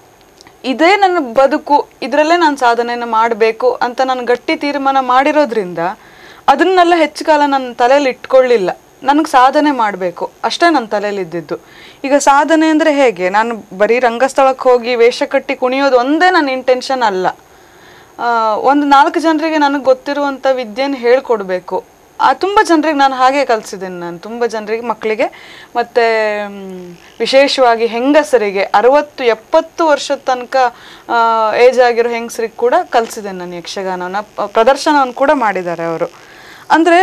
ಇದೇ ನನ್ನ ಬದುಕು ಇದರಲ್ಲೇ ನಾನು ಸಾಧನೆಯನ್ನು ಮಾಡಬೇಕು ಅಂತ ನಾನು ಗಟ್ಟಿ ತೀರ್ಮಾನ ಮಾಡಿರೋದ್ರಿಂದ ಅದನ್ನೆಲ್ಲ ಹೆಚ್ಚು ಕಾಲ ನನ್ನ ತಲೆಯಲ್ಲಿ ಇಟ್ಕೊಳ್ಳಿಲ್ಲ ನನಗೆ ಸಾಧನೆ ಮಾಡಬೇಕು ಅಷ್ಟೇ ನನ್ನ ತಲೆಯಲ್ಲಿ ಇದ್ದಿದ್ದು ಈಗ ಸಾಧನೆ ಅಂದರೆ ಹೇಗೆ ನಾನು ಬರೀ ರಂಗಸ್ಥಳಕ್ಕೆ ಹೋಗಿ ವೇಷ ಕಟ್ಟಿ ಕುಣಿಯೋದು ಒಂದೇ ನನ್ನ ಇಂಟೆನ್ಷನ್ ಅಲ್ಲ ಆ, ಒಂದು ನಾಲ್ಕು ಜನರಿಗೆ ನನಗೆ ಗೊತ್ತಿರುವಂಥ ವಿದ್ಯೆನ ಹೇಳ್ಕೊಡ್ಬೇಕು ಆ ತುಂಬ ಜನರಿಗೆ ನಾನು ಹಾಗೆ ಕಲಿಸಿದ್ದೀನಿ ನಾನು ತುಂಬ ಜನರಿಗೆ ಮಕ್ಕಳಿಗೆ ಮತ್ತು ವಿಶೇಷವಾಗಿ ಹೆಂಗಸರಿಗೆ ಅರವತ್ತು ಎಪ್ಪತ್ತು ವರ್ಷದ ತನಕ ಏಜ್ ಆಗಿರೋ ಹೆಂಗಸರಿಗೆ ಕೂಡ ಕಲಿಸಿದ್ದೇನೆ ನಾನು ಯಕ್ಷಗಾನವನ್ನು ಪ- ಪ್ರದರ್ಶನವನ್ನು ಕೂಡ ಮಾಡಿದ್ದಾರೆ ಅವರು ಅಂದರೆ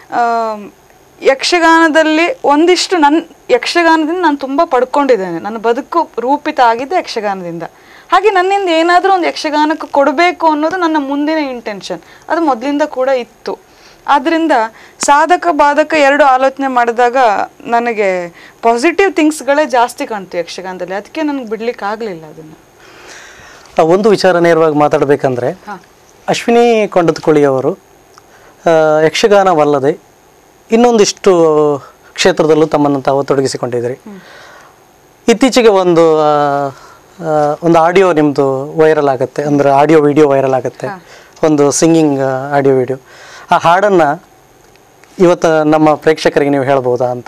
ಯಕ್ಷಗಾನದಲ್ಲಿ ಒಂದಿಷ್ಟು ನನ್ನ ಯಕ್ಷಗಾನದಿಂದ ನಾನು ತುಂಬ ಪಡ್ಕೊಂಡಿದ್ದೇನೆ ನನ್ನ ಬದುಕು ರೂಪಿತ ಆಗಿದೆ ಯಕ್ಷಗಾನದಿಂದ ಹಾಗೆ ನನ್ನಿಂದ ಏನಾದರೂ ಒಂದು ಯಕ್ಷಗಾನಕ್ಕೆ ಕೊಡಬೇಕು ಅನ್ನೋದು ನನ್ನ ಮುಂದಿನ ಇಂಟೆನ್ಷನ್ ಅದು ಮೊದಲಿಂದ ಕೂಡ ಇತ್ತು ಆದ್ದರಿಂದ ಸಾಧಕ ಬಾಧಕ ಎರಡು ಆಲೋಚನೆ ಮಾಡಿದಾಗ ನನಗೆ ಪಾಸಿಟಿವ್ ಥಿಂಗ್ಸ್ಗಳೇ ಜಾಸ್ತಿ ಕಾಣ್ತು ಯಕ್ಷಗಾನದಲ್ಲಿ ಅದಕ್ಕೆ ನನಗೆ ಬಿಡ್ಲಿಕ್ಕೆ ಆಗಲಿಲ್ಲ ಅದನ್ನು ಆ ಒಂದು ವಿಚಾರ ನೇರವಾಗಿ ಮಾತಾಡಬೇಕಂದ್ರೆ ಅಶ್ವಿನಿ ಕೊಂಡತ್ಕೊಳ್ಳಿಯವರು ಆ, ಯಕ್ಷಗಾನವಲ್ಲದೆ ಇನ್ನೊಂದಿಷ್ಟು ಕ್ಷೇತ್ರದಲ್ಲೂ ತಮ್ಮನ್ನು ತಾವು ತೊಡಗಿಸಿಕೊಂಡಿದ್ದೀರಿ ಇತ್ತೀಚೆಗೆ ಒಂದು ಆ, ಆ, ಒಂದು ಆಡಿಯೋ ನಿಮ್ಮದು ವೈರಲ್ ಆಗುತ್ತೆ ಅಂದರೆ ಆಡಿಯೋ ವಿಡಿಯೋ ವೈರಲ್ ಆಗುತ್ತೆ ಒಂದು ಸಿಂಗಿಂಗ್ ಆಡಿಯೋ ವಿಡಿಯೋ ಆ ಹಾಡನ್ನು ಇವತ್ತು ನಮ್ಮ ಪ್ರೇಕ್ಷಕರಿಗೆ ನೀವು ಹೇಳ್ಬೋದಾ ಅಂತ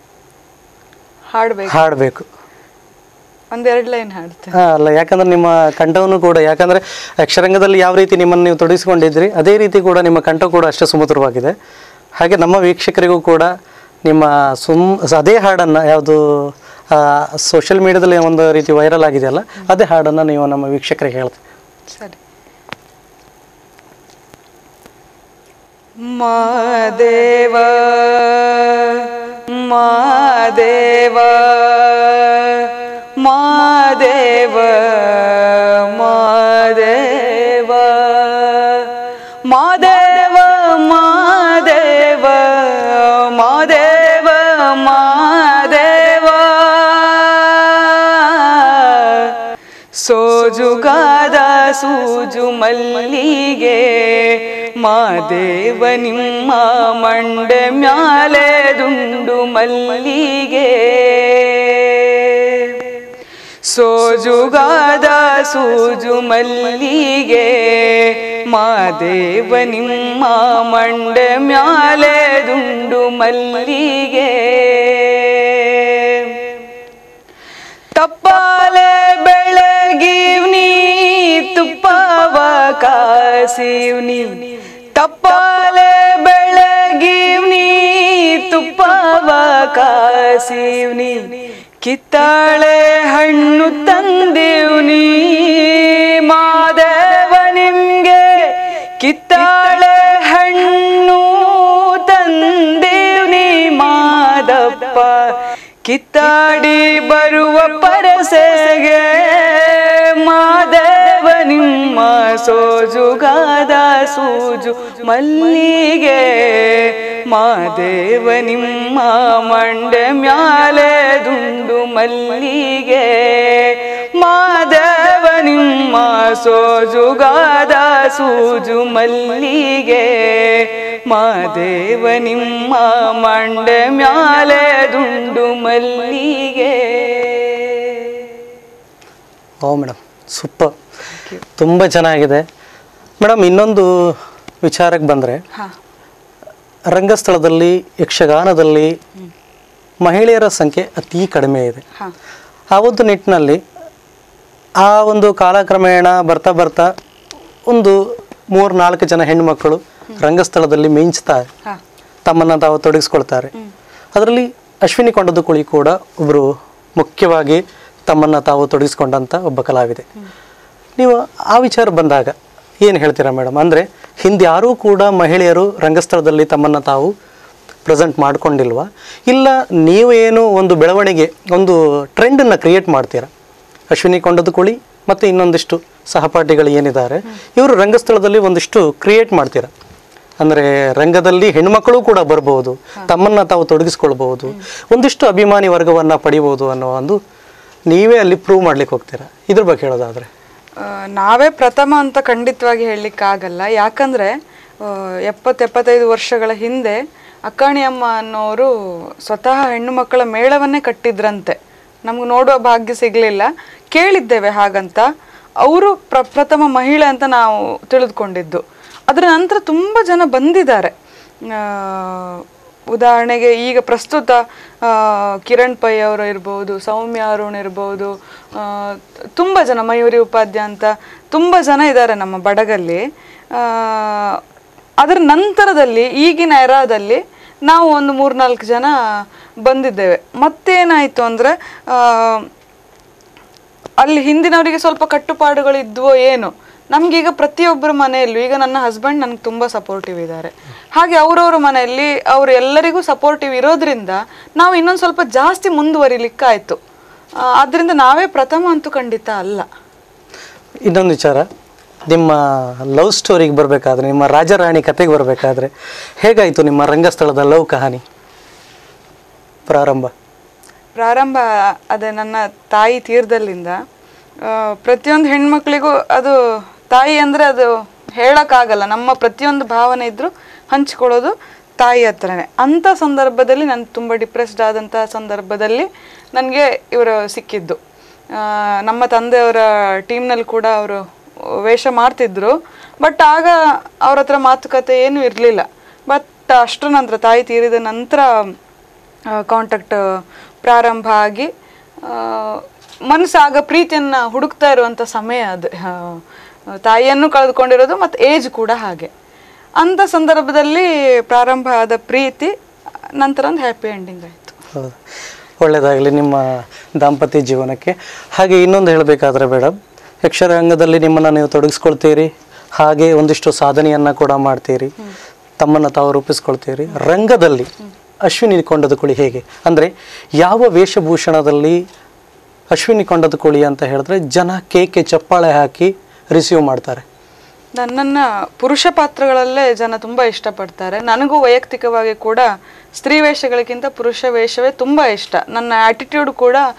ಹಾಡಬೇಕು ಹಾಡಬೇಕು ಒಂದೆರಡು ಲೈನ್ ಹಾಡ್ತೆ ಹಾ, ಅಲ್ಲ ಯಾಕಂದ್ರೆ ನಿಮ್ಮ ಕಂಠವನ್ನು ಕೂಡ ಯಾಕಂದ್ರೆ ಯಕ್ಷರಂಗದಲ್ಲಿ ಯಾವ ರೀತಿ ನಿಮ್ಮನ್ನು ನೀವು ತೊಡಗಿಸಿಕೊಂಡಿದ್ರಿ ಅದೇ ರೀತಿ ಕೂಡ ನಿಮ್ಮ ಕಂಠ ಕೂಡ ಅಷ್ಟೇ ಸುಮಧುರವಾಗಿದೆ ಹಾಗೆ ನಮ್ಮ ವೀಕ್ಷಕರಿಗೂ ಕೂಡ ನಿಮ್ಮ ಸುಮ್ ಅದೇ ಹಾಡನ್ನು ಯಾವುದು ಸೋಷಿಯಲ್ ಮೀಡಿಯಾದಲ್ಲಿ ಒಂದು ರೀತಿ ವೈರಲ್ ಆಗಿದೆಯಲ್ಲ ಅದೇ ಹಾಡನ್ನು ನೀವು ನಮ್ಮ ವೀಕ್ಷಕರಿಗೆ ಹೇಳ್ತೀವಿ ಸರಿ ಮಾದೇವ ಮಾದೇವ ಮಾದೇವ ಮಾದೇವ ಸೋಜುಗಾದ ಸೂಜು ಮಲ್ಲಿಗೆ ಮಾದೇವ ನಿಮ್ಮ ಮಂಡೆ ಮ್ಯಾಲೆ ದುಂಡು ಮಲ್ಲಿಗೆ ಸೋಜುಗಾದ ಸೂಜು ಮಲ್ಲಿಗೆ ಮಾದೇವ ನಿಮ್ಮ ಮಂಡೆ ಮ್ಯಾಲೆ ದುಂಡು ಮಲ್ಲಿಗೆ ತಪ್ಪಾಲೆ ಬೆಳಗಿವ್ನಿ ತುಪ್ಪವ ಕಾಸಿವ್ನಿ ತಪ್ಪಾಲೆ ಬೆಳಗಿವ್ನಿ ತುಪ್ಪವ ಕಾಸಿವ್ನಿ ಕಿತ್ತಾಳೆ ಹಣ್ಣು ತಂದೇವ್ನಿ ಮಾದೇವ ನಿಮ್ಗೆ ಕಿತ್ತಾಳೆ ಹಣ್ಣು ತಂದೇವ್ನಿ ಮಾದಪ್ಪ ಕಿತ್ತಾಡಿ ಬರುವ ಪರಸೆಗೆ ಮಾದೇವ ನಿಮ್ಮ ಸೋಜುಗಾದ ಸೂಜು ಮಲ್ಲಿಗೆ ಮಾದೇವ ನಿಮ್ಮ ಮಂಡೆ ಮ್ಯಾಲೆ ದುಂಡು ಮಲ್ಲಿಗೆ ಮಾದೇವ ನಿಮ್ಮ ಸೋಜುಗಾದ ಸೂಜು ಮಲ್ಲಿಗೆ ಮಾದೇವ ನಿಮ್ಮ ಮಂಡೆ ಮ್ಯಾಲೆ ದುಂಡು ಮಲ್ಲಿಗೆ ಓ ಮೇಡಮ್ ಸೂಪರ್ ತುಂಬ ಚೆನ್ನಾಗಿದೆ ಮೇಡಮ್ ಇನ್ನೊಂದು ವಿಚಾರಕ್ಕೆ ಬಂದರೆ ಹಾ ರಂಗಸ್ಥಳದಲ್ಲಿ ಯಕ್ಷಗಾನದಲ್ಲಿ ಮಹಿಳೆಯರ ಸಂಖ್ಯೆ ಅತಿ ಕಡಿಮೆ ಇದೆ ಹಾ ಆ ಒಂದು ನಿಟ್ಟಿನಲ್ಲಿ ಆ ಒಂದು ಕಾಲಕ್ರಮೇಣ ಬರ್ತಾ ಬರ್ತಾ ಒಂದು ಮೂರು ನಾಲ್ಕು ಜನ ಹೆಣ್ಣುಮಕ್ಕಳು ರಂಗಸ್ಥಳದಲ್ಲಿ ಮಿಂಚ್ತಾರೆ ಹಾ ತಮ್ಮನ್ನು ತಾವು ತೊಡಗಿಸ್ಕೊಳ್ತಾರೆ ಅದರಲ್ಲಿ ಅಶ್ವಿನಿ ಕೊಂಡದ ಕುಳಿ ಕೂಡ ಒಬ್ಬರು ಮುಖ್ಯವಾಗಿ ತಮ್ಮನ್ನು ತಾವು ತೊಡಗಿಸ್ಕೊಂಡಂಥ ಒಬ್ಬ ಕಲಾವಿದೆ ನೀವು ಆ ವಿಚಾರ ಬಂದಾಗ ಏನು ಹೇಳ್ತೀರಾ ಮೇಡಮ್ ಅಂದರೆ ಹಿಂದೆ ಯಾರೂ ಕೂಡ ಮಹಿಳೆಯರು ರಂಗಸ್ಥಳದಲ್ಲಿ ತಮ್ಮನ್ನು ತಾವು ಪ್ರೆಸೆಂಟ್ ಮಾಡ್ಕೊಂಡಿಲ್ವಾ ಇಲ್ಲ ನೀವೇನು ಒಂದು ಬೆಳವಣಿಗೆ ಒಂದು ಟ್ರೆಂಡನ್ನು ಕ್ರಿಯೇಟ್ ಮಾಡ್ತೀರಾ ಅಶ್ವಿನಿ ಕೊಂಡದ ಕುಳಿ ಮತ್ತು ಇನ್ನೊಂದಿಷ್ಟು ಸಹಪಾಠಿಗಳು ಏನಿದ್ದಾರೆ ಇವರು ರಂಗಸ್ಥಳದಲ್ಲಿ ಒಂದಿಷ್ಟು ಕ್ರಿಯೇಟ್ ಮಾಡ್ತೀರಾ ಅಂದರೆ ರಂಗದಲ್ಲಿ ಹೆಣ್ಮಕ್ಕಳು ಕೂಡ ಬರ್ಬೋದು ತಮ್ಮನ್ನು ತಾವು ತೊಡಗಿಸ್ಕೊಳ್ಬಹುದು ಒಂದಿಷ್ಟು ಅಭಿಮಾನಿ ವರ್ಗವನ್ನು ಪಡಿಬೋದು ಅನ್ನೋ ಒಂದು ನೀವೇ ಅಲ್ಲಿ ಪ್ರೂವ್ ಮಾಡ್ಲಿಕ್ಕೆ ಹೋಗ್ತೀರಾ ಇದ್ರ ಬಗ್ಗೆ ಹೇಳೋದಾದ್ರೆ ಆ, ನಾವೇ ಪ್ರಥಮ ಅಂತ ಖಂಡಿತವಾಗಿ ಹೇಳಲಿಕ್ಕಾಗಲ್ಲ ಯಾಕಂದ್ರೆ ಆ, ಎಪ್ಪತ್ತು ಎಪ್ಪತ್ತೈದು ವರ್ಷಗಳ ಹಿಂದೆ ಅಕ್ಕಾಣಿಯಮ್ಮ ಅನ್ನೋರು ಸ್ವತಃ ಹೆಣ್ಣು ಮಕ್ಕಳ ಮೇಳವನ್ನೇ ಕಟ್ಟಿದ್ರಂತೆ ನಮ್ಗೆ ನೋಡುವ ಭಾಗ್ಯ ಸಿಗಲಿಲ್ಲ ಕೇಳಿದ್ದೇವೆ ಹಾಗಂತ ಅವರು ಪ್ರ ಪ್ರಥಮ ಮಹಿಳೆ ಅಂತ ನಾವು ತಿಳಿದುಕೊಂಡಿದ್ದು ಅದರ ನಂತರ ತುಂಬ ಜನ ಬಂದಿದ್ದಾರೆ ಆ, ಉದಾಹರಣೆಗೆ ಈಗ ಪ್ರಸ್ತುತ ಆ, ಕಿರಣ್ ಪೈ ಅವರು ಇರ್ಬೋದು ಸೌಮ್ಯ ಅರುಣ್ ಇರ್ಬೋದು ಆ, ತುಂಬ ಜನ ಮಯೂರಿ ಉಪಾಧ್ಯ ಅಂತ ತುಂಬ ಜನ ಇದ್ದಾರೆ ನಮ್ಮ ಬಡಗಲ್ಲಿ ಆ, ಅದರ ನಂತರದಲ್ಲಿ ಈಗಿನ ಎರಾದಲ್ಲಿ ನಾವು ಒಂದು ಮೂರ್ನಾಲ್ಕು ಜನ ಬಂದಿದ್ದೇವೆ ಮತ್ತೇನಾಯಿತು ಅಂದರೆ ಅಲ್ಲಿ ಹಿಂದಿನವರಿಗೆ ಸ್ವಲ್ಪ ಕಟ್ಟುಪಾಡುಗಳು ಇದ್ವೋ ಏನು ನಮ್ಗೀಗ ಪ್ರತಿಯೊಬ್ಬರ ಮನೆಯಲ್ಲೂ ಈಗ ನನ್ನ ಹಸ್ಬೆಂಡ್ ನನಗೆ ತುಂಬ ಸಪೋರ್ಟಿವ್ ಇದ್ದಾರೆ ಹಾಗೆ ಅವರವ್ರ ಮನೆಯಲ್ಲಿ ಅವರು ಎಲ್ಲರಿಗೂ ಸಪೋರ್ಟಿವ್ ಇರೋದ್ರಿಂದ ನಾವು ಇನ್ನೊಂದು ಸ್ವಲ್ಪ ಜಾಸ್ತಿ ಮುಂದುವರಿಲಿಕ್ಕಾಯ್ತು ಆದ್ದರಿಂದ ನಾವೇ ಪ್ರಥಮ ಅಂತೂ ಖಂಡಿತ ಅಲ್ಲ ಇನ್ನೊಂದು ವಿಚಾರ ನಿಮ್ಮ ಲವ್ ಸ್ಟೋರಿಗೆ ಬರಬೇಕಾದ್ರೆ ನಿಮ್ಮ ರಾಜರಾಣಿ ಕತೆಗೆ ಬರಬೇಕಾದ್ರೆ ಹೇಗಾಯಿತು ನಿಮ್ಮ ರಂಗಸ್ಥಳದ ಲವ್ ಕಹಾನಿ ಪ್ರಾರಂಭ ಪ್ರಾರಂಭ ಅದೇ ನನ್ನ ತಾಯಿ ತೀರದಲ್ಲಿಂದ ಆ, ಪ್ರತಿಯೊಂದು ಹೆಣ್ಮಕ್ಳಿಗೂ ಅದು ತಾಯಿ ಅಂದರೆ ಅದು ಹೇಳೋಕ್ಕಾಗಲ್ಲ ನಮ್ಮ ಪ್ರತಿಯೊಂದು ಭಾವನೆ ಇದ್ದರೂ ಹಂಚ್ಕೊಳ್ಳೋದು ತಾಯಿ ಹತ್ರನೇ ಅಂಥ ಸಂದರ್ಭದಲ್ಲಿ ನಾನು ತುಂಬ ಡಿಪ್ರೆಸ್ಡ್ ಆದಂಥ ಸಂದರ್ಭದಲ್ಲಿ ನನಗೆ ಇವರು ಸಿಕ್ಕಿದ್ದು ಆ, ನಮ್ಮ ತಂದೆಯವರ ಟೀಮ್ನಲ್ಲಿ ಕೂಡ ಅವರು ವೇಷ ಮಾಡ್ತಿದ್ರು ಬಟ್ ಆಗ ಅವ್ರ ಹತ್ರ ಮಾತುಕತೆ ಏನೂ ಇರಲಿಲ್ಲ ಬಟ್ ಅಷ್ಟರ ನಂತರ ತಾಯಿ ತೀರಿದ ನಂತರ ಕಾಂಟ್ಯಾಕ್ಟ್ ಪ್ರಾರಂಭ ಆಗಿ ಮನಸ್ಸು ಆಗ ಪ್ರೀತಿಯನ್ನು ಹುಡುಕ್ತಾ ಇರುವಂಥ ಸಮಯ ಅದು ಆ, ತಾಯಿಯನ್ನು ಕಳೆದುಕೊಂಡಿರೋದು ಮತ್ತು ಏಜ್ ಕೂಡ ಹಾಗೆ ಅಂಥ ಸಂದರ್ಭದಲ್ಲಿ ಪ್ರಾರಂಭ ಆದ ಪ್ರೀತಿ ನಂತರ ಒಂದು ಹ್ಯಾಪಿ ಎಂಡಿಂಗ್ ಆಯಿತು ಹೌದು ಒಳ್ಳೆಯದಾಗಲಿ ನಿಮ್ಮ ದಾಂಪತ್ಯ ಜೀವನಕ್ಕೆ ಹಾಗೆ ಇನ್ನೊಂದು ಹೇಳಬೇಕಾದ್ರೆ ಮೇಡಮ್ ಯಕ್ಷರಂಗದಲ್ಲಿ ನಿಮ್ಮನ್ನು ನೀವು ತೊಡಗಿಸ್ಕೊಳ್ತೀರಿ ಹಾಗೆ ಒಂದಿಷ್ಟು ಸಾಧನೆಯನ್ನು ಕೂಡ ಮಾಡ್ತೀರಿ ತಮ್ಮನ್ನು ತಾವು ರೂಪಿಸ್ಕೊಳ್ತೀರಿ ರಂಗದಲ್ಲಿ ಅಶ್ವಿನಿ ಕೊಂಡದ ಕುಳಿ ಹೇಗೆ ಅಂದರೆ ಯಾವ ವೇಷಭೂಷಣದಲ್ಲಿ ಅಶ್ವಿನಿ ಕೊಂಡದ ಕುಳಿ ಅಂತ ಹೇಳಿದ್ರೆ ಜನ ಕೇಕೆ ಚಪ್ಪಾಳೆ ಹಾಕಿ ರಿಸೀವ್ ಮಾಡ್ತಾರೆ ನನ್ನನ್ನು ಪುರುಷ ಪಾತ್ರಗಳಲ್ಲೇ ಜನ ತುಂಬ ಇಷ್ಟಪಡ್ತಾರೆ ನನಗೂ ವೈಯಕ್ತಿಕವಾಗಿ ಕೂಡ ಸ್ತ್ರೀ ವೇಷಗಳಿಗಿಂತ ಪುರುಷ ವೇಷವೇ ತುಂಬ ಇಷ್ಟ ನನ್ನ ಆಟಿಟ್ಯೂಡ್ ಕೂಡ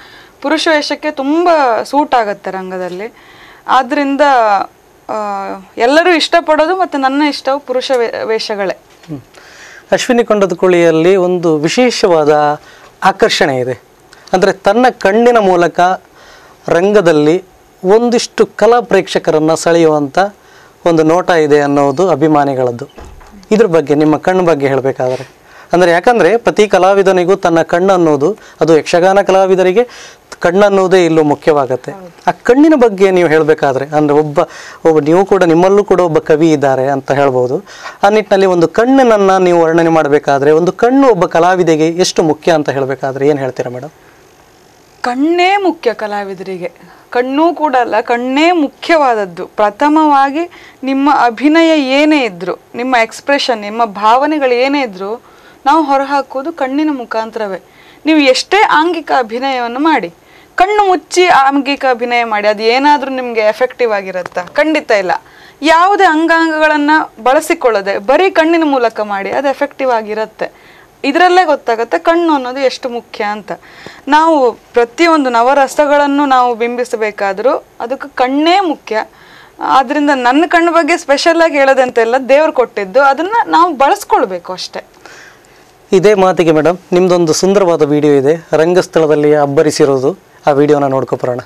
ಪುರುಷ ವೇಷಕ್ಕೆ ತುಂಬ ಸೂಟ್ ಆಗುತ್ತೆ ರಂಗದಲ್ಲಿ ಆದ್ದರಿಂದ ಆ, ಎಲ್ಲರೂ ಇಷ್ಟಪಡೋದು ಮತ್ತು ನನ್ನ ಇಷ್ಟವು ಪುರುಷ ವೇ- ವೇಷಗಳೇ ಹ್ಮ್. ಅಶ್ವಿನಿ ಕೊಂಡದ ಕುಳಿಯಲ್ಲಿ ಒಂದು ವಿಶೇಷವಾದ ಆಕರ್ಷಣೆ ಇದೆ ಅಂದರೆ ತನ್ನ ಕಣ್ಣಿನ ಮೂಲಕ ರಂಗದಲ್ಲಿ ಒಂದಿಷ್ಟು ಕಲಾ ಪ್ರೇಕ್ಷಕರನ್ನು ಸೆಳೆಯುವಂಥ ಒಂದು ನೋಟ ಇದೆ ಅನ್ನೋದು ಅಭಿಮಾನಿಗಳದ್ದು ಇದ್ರ ಬಗ್ಗೆ ನಿಮ್ಮ ಕಣ್ಣು ಬಗ್ಗೆ ಹೇಳಬೇಕಾದ್ರೆ ಅಂದರೆ ಯಾಕಂದರೆ ಪ್ರತಿ ಕಲಾವಿದನಿಗೂ ತನ್ನ ಕಣ್ಣು ಅನ್ನೋದು ಅದು ಯಕ್ಷಗಾನ ಕಲಾವಿದರಿಗೆ ಕಣ್ಣು ಅನ್ನೋದೇ ಇಲ್ಲೂ ಮುಖ್ಯವಾಗತ್ತೆ ಆ ಕಣ್ಣಿನ ಬಗ್ಗೆ ನೀವು ಹೇಳಬೇಕಾದ್ರೆ ಅಂದರೆ ಒಬ್ಬ ಒಬ್ಬ ನೀವು ಕೂಡ ನಿಮ್ಮಲ್ಲೂ ಕೂಡ ಒಬ್ಬ ಕವಿ ಇದ್ದಾರೆ ಅಂತ ಹೇಳ್ಬೋದು ಆ ನಿಟ್ಟಿನಲ್ಲಿ ಒಂದು ಕಣ್ಣಿನನ್ನು ನೀವು ವರ್ಣನೆ ಮಾಡಬೇಕಾದ್ರೆ ಒಂದು ಕಣ್ಣು ಒಬ್ಬ ಕಲಾವಿದೆಗೆ ಎಷ್ಟು ಮುಖ್ಯ ಅಂತ ಹೇಳಬೇಕಾದ್ರೆ ಏನು ಹೇಳ್ತೀರಾ ಮೇಡಮ್ ಕಣ್ಣೇ ಮುಖ್ಯ ಕಲಾವಿದರಿಗೆ ಕಣ್ಣೂ ಕೂಡ ಅಲ್ಲ ಕಣ್ಣೇ ಮುಖ್ಯವಾದದ್ದು ಪ್ರಥಮವಾಗಿ ನಿಮ್ಮ ಅಭಿನಯ ಏನೇ ಇದ್ರು ನಿಮ್ಮ ಎಕ್ಸ್ಪ್ರೆಷನ್ ನಿಮ್ಮ ಭಾವನೆಗಳು ಏನೇ ಇದ್ರು ನಾವು ಹೊರಹಾಕೋದು ಕಣ್ಣಿನ ಮುಖಾಂತರವೇ ನೀವು ಎಷ್ಟೇ ಆಂಗಿಕ ಅಭಿನಯವನ್ನು ಮಾಡಿ ಕಣ್ಣು ಮುಚ್ಚಿ ಆಂಗಿಕ ಅಭಿನಯ ಮಾಡಿ ಅದು ಏನಾದರೂ ನಿಮಗೆ ಎಫೆಕ್ಟಿವ್ ಆಗಿರುತ್ತಾ ಖಂಡಿತ ಇಲ್ಲ ಯಾವುದೇ ಅಂಗಾಂಗಗಳನ್ನು ಬಳಸಿಕೊಳ್ಳದೆ ಬರೀ ಕಣ್ಣಿನ ಮೂಲಕ ಮಾಡಿ ಅದು ಎಫೆಕ್ಟಿವ್ ಆಗಿರುತ್ತೆ ಇದರಲ್ಲೇ ಗೊತ್ತಾಗುತ್ತೆ ಕಣ್ಣು ಅನ್ನೋದು ಎಷ್ಟು ಮುಖ್ಯ ಅಂತ ನಾವು ಪ್ರತಿಯೊಂದು ನವರಸಗಳನ್ನು ನಾವು ಬಿಂಬಿಸಬೇಕಾದರೂ ಅದಕ್ಕೆ ಕಣ್ಣೇ ಮುಖ್ಯ ಆದ್ರಿಂದ ನನ್ನ ಕಣ್ಣು ಬಗ್ಗೆ ಸ್ಪೆಷಲ್ ಆಗಿ ಹೇಳೋದಂತೆಲ್ಲ ದೇವ್ರು ಕೊಟ್ಟಿದ್ದು ಅದನ್ನ ನಾವು ಬಳಸ್ಕೊಳ್ಬೇಕು ಅಷ್ಟೇ ಇದೇ ಮಾತಿಗೆ ಮೇಡಮ್ ನಿಮ್ದೊಂದು ಸುಂದರವಾದ ವಿಡಿಯೋ ಇದೆ ರಂಗಸ್ಥಳದಲ್ಲಿ ಅಬ್ಬರಿಸಿರೋದು ಆ ವಿಡಿಯೋನ ನೋಡ್ಕೊಬರೋಣ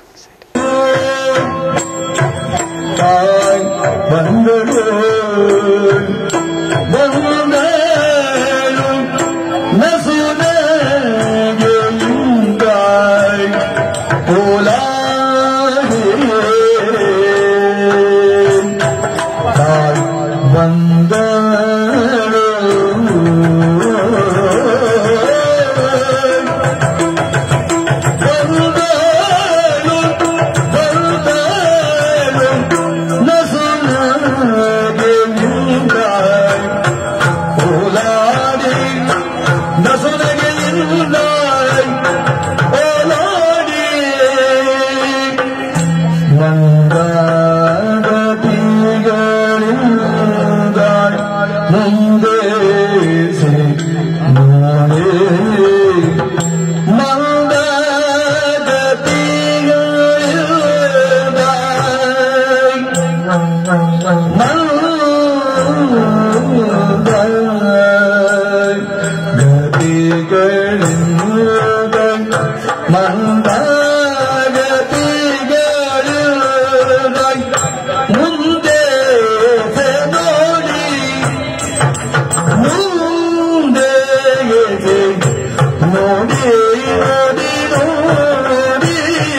ಮುಂದೆ ನೋಡಿ ಮುಂದೆ ನೋಡಿ ನೋಡಿ ನೋಡಿ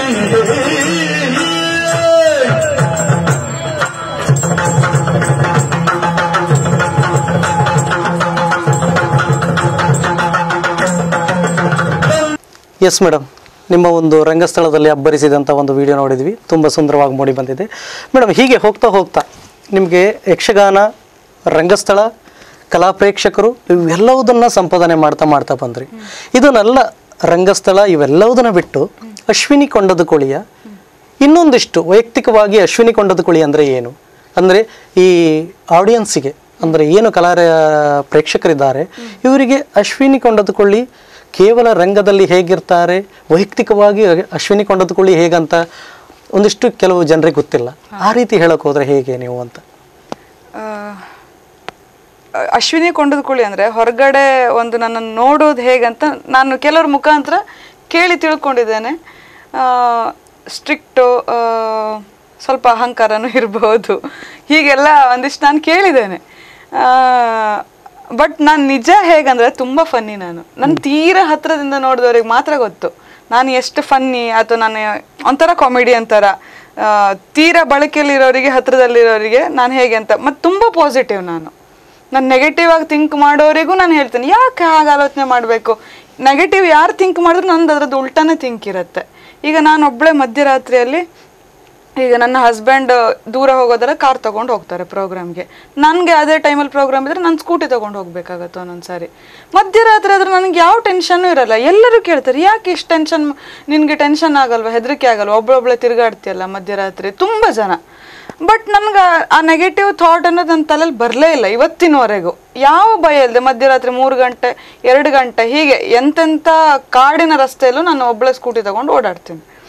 ಎಸ್ ಮೇಡಮ್ ನಿಮ್ಮ ಒಂದು ರಂಗಸ್ಥಳದಲ್ಲಿ ಅಬ್ಬರಿಸಿದಂಥ ಒಂದು ವಿಡಿಯೋ ನೋಡಿದ್ವಿ ತುಂಬ ಸುಂದರವಾಗಿ ಮೂಡಿ ಬಂದಿದೆ ಮೇಡಮ್ ಹೀಗೆ ಹೋಗ್ತಾ ಹೋಗ್ತಾ ನಿಮಗೆ ಯಕ್ಷಗಾನ ರಂಗಸ್ಥಳ ಕಲಾ ಪ್ರೇಕ್ಷಕರು ಇವೆಲ್ಲವುದನ್ನು ಸಂಪಾದನೆ ಮಾಡ್ತಾ ಮಾಡ್ತಾ ಬಂದ್ರಿ ಇದನ್ನೆಲ್ಲ ರಂಗಸ್ಥಳ ಇವೆಲ್ಲವುದನ್ನ ಬಿಟ್ಟು ಅಶ್ವಿನಿ ಕೊಂಡದ ಕುಳಿಯ ಇನ್ನೊಂದಿಷ್ಟು ವೈಯಕ್ತಿಕವಾಗಿ ಅಶ್ವಿನಿ ಕೊಂಡದ ಕುಳಿ ಅಂದರೆ ಏನು ಅಂದರೆ ಈ ಆಡಿಯನ್ಸಿಗೆ ಅಂದರೆ ಏನು ಕಲಾ ಪ್ರೇಕ್ಷಕರಿದ್ದಾರೆ ಇವರಿಗೆ ಅಶ್ವಿನಿ ಕೊಂಡದ ಕೊಳ್ಳಿ ಕೇವಲ ರಂಗದಲ್ಲಿ ಹೇಗಿರ್ತಾರೆ ವೈಯಕ್ತಿಕವಾಗಿ ಅಶ್ವಿನಿ ಕೊಂಡದ ಕುಳಿ ಹೇಗಂತ ಒಂದಿಷ್ಟು ಕೆಲವು ಜನರಿಗೆ ಗೊತ್ತಿಲ್ಲ ಆ ರೀತಿ ಹೇಳಕ್ ಹೋದ್ರೆ ಹೇಗೆ ನೀವು ಅಂತ ಆ, ಅಶ್ವಿನಿ ಕೊಂಡದಕುಳಿ ಅಂದರೆ ಹೊರಗಡೆ ಒಂದು ನನ್ನನ್ನು ನೋಡೋದು ಹೇಗಂತ ನಾನು ಕೆಲವ್ರ ಮುಖಾಂತರ ಕೇಳಿ ತಿಳ್ಕೊಂಡಿದ್ದೇನೆ ಸ್ಟ್ರಿಕ್ಟು ಸ್ವಲ್ಪ ಅಹಂಕಾರನೂ ಇರ್ಬೋದು ಹೀಗೆಲ್ಲ ಒಂದಿಷ್ಟು ನಾನು ಕೇಳಿದ್ದೇನೆ ಬಟ್ ನಾನು ನಿಜ ಹೇಗಂದ್ರೆ ತುಂಬ ಫನ್ನಿ ನಾನು ನನ್ನ ತೀರಾ ಹತ್ರದಿಂದ ನೋಡಿದವ್ರಿಗೆ ಮಾತ್ರ ಗೊತ್ತು ನಾನು ಎಷ್ಟು ಫನ್ನಿ ಅಥವಾ ನಾನು ಒಂಥರ ಕಾಮಿಡಿ ಅಂತಾರ ಆ, ತೀರಾ ಬಳಕೆಯಲ್ಲಿರೋರಿಗೆ ಹತ್ರದಲ್ಲಿರೋರಿಗೆ ನಾನು ಹೇಗೆ ಅಂತ ಮತ್ತು ತುಂಬ ಪಾಸಿಟಿವ್ ನಾನು ನಾನು ನೆಗೆಟಿವ್ ಆಗಿ ಥಿಂಕ್ ಮಾಡೋರಿಗೂ ನಾನು ಹೇಳ್ತೀನಿ ಯಾಕೆ ಹಾಗೆ ಆಲೋಚನೆ ಮಾಡಬೇಕು ನೆಗೆಟಿವ್ ಯಾರು ಥಿಂಕ್ ಮಾಡಿದ್ರು ನಂದು ಅದ್ರದ್ದು ಉಲ್ಟಾನೇ ಥಿಂಕ್ ಇರುತ್ತೆ ಈಗ ನಾನು ಒಬ್ಬಳೇ ಮಧ್ಯರಾತ್ರಿಯಲ್ಲಿ ಈಗ ನನ್ನ ಹಸ್ಬೆಂಡ್ ದೂರ ಹೋಗೋದಾರ ಕಾರ್ ತಗೊಂಡು ಹೋಗ್ತಾರೆ ಪ್ರೋಗ್ರಾಮ್ಗೆ ನನಗೆ ಅದೇ ಟೈಮಲ್ಲಿ ಪ್ರೋಗ್ರಾಮ್ ಇದ್ರೆ ನಾನು ಸ್ಕೂಟಿ ತಗೊಂಡು ಹೋಗ್ಬೇಕಾಗತ್ತೆ ಒಂದೊಂದು ಸಾರಿ ಮಧ್ಯರಾತ್ರಿ ಆದ್ರೆ ನನಗೆ ಯಾವ ಟೆನ್ಷನ್ನು ಇರಲ್ಲ ಎಲ್ಲರೂ ಕೇಳ್ತಾರೆ ಯಾಕೆ ಇಷ್ಟು ಟೆನ್ಷನ್ ನಿನಗೆ ಟೆನ್ಷನ್ ಆಗಲ್ವಾ ಹೆದರಿಕೆ ಆಗಲ್ವಾ ಒಬ್ಬಳೊಬ್ಳೆ ತಿರುಗಾಡ್ತೀಯಲ್ಲ ಮಧ್ಯರಾತ್ರಿ ತುಂಬ ಜನ ಬಟ್ ನನ್ಗೆ ಆ ನೆಗೆಟಿವ್ ಥಾಟ್ ಅನ್ನೋದು ನನ್ನ ತಲೆಯಲ್ಲಿ ಬರಲೇ ಇಲ್ಲ ಇವತ್ತಿನವರೆಗೂ ಯಾವ ಭಯ ಇಲ್ಲದೆ ಮಧ್ಯರಾತ್ರಿ ಮೂರು ಗಂಟೆ ಎರಡು ಗಂಟೆ ಹೀಗೆ ಎಂತೆಂಥ ಕಾಡಿನ ರಸ್ತೆಯಲ್ಲೂ ನಾನು ಒಬ್ಬಳೆ ಸ್ಕೂಟಿ ತಗೊಂಡು ಓಡಾಡ್ತೀನಿ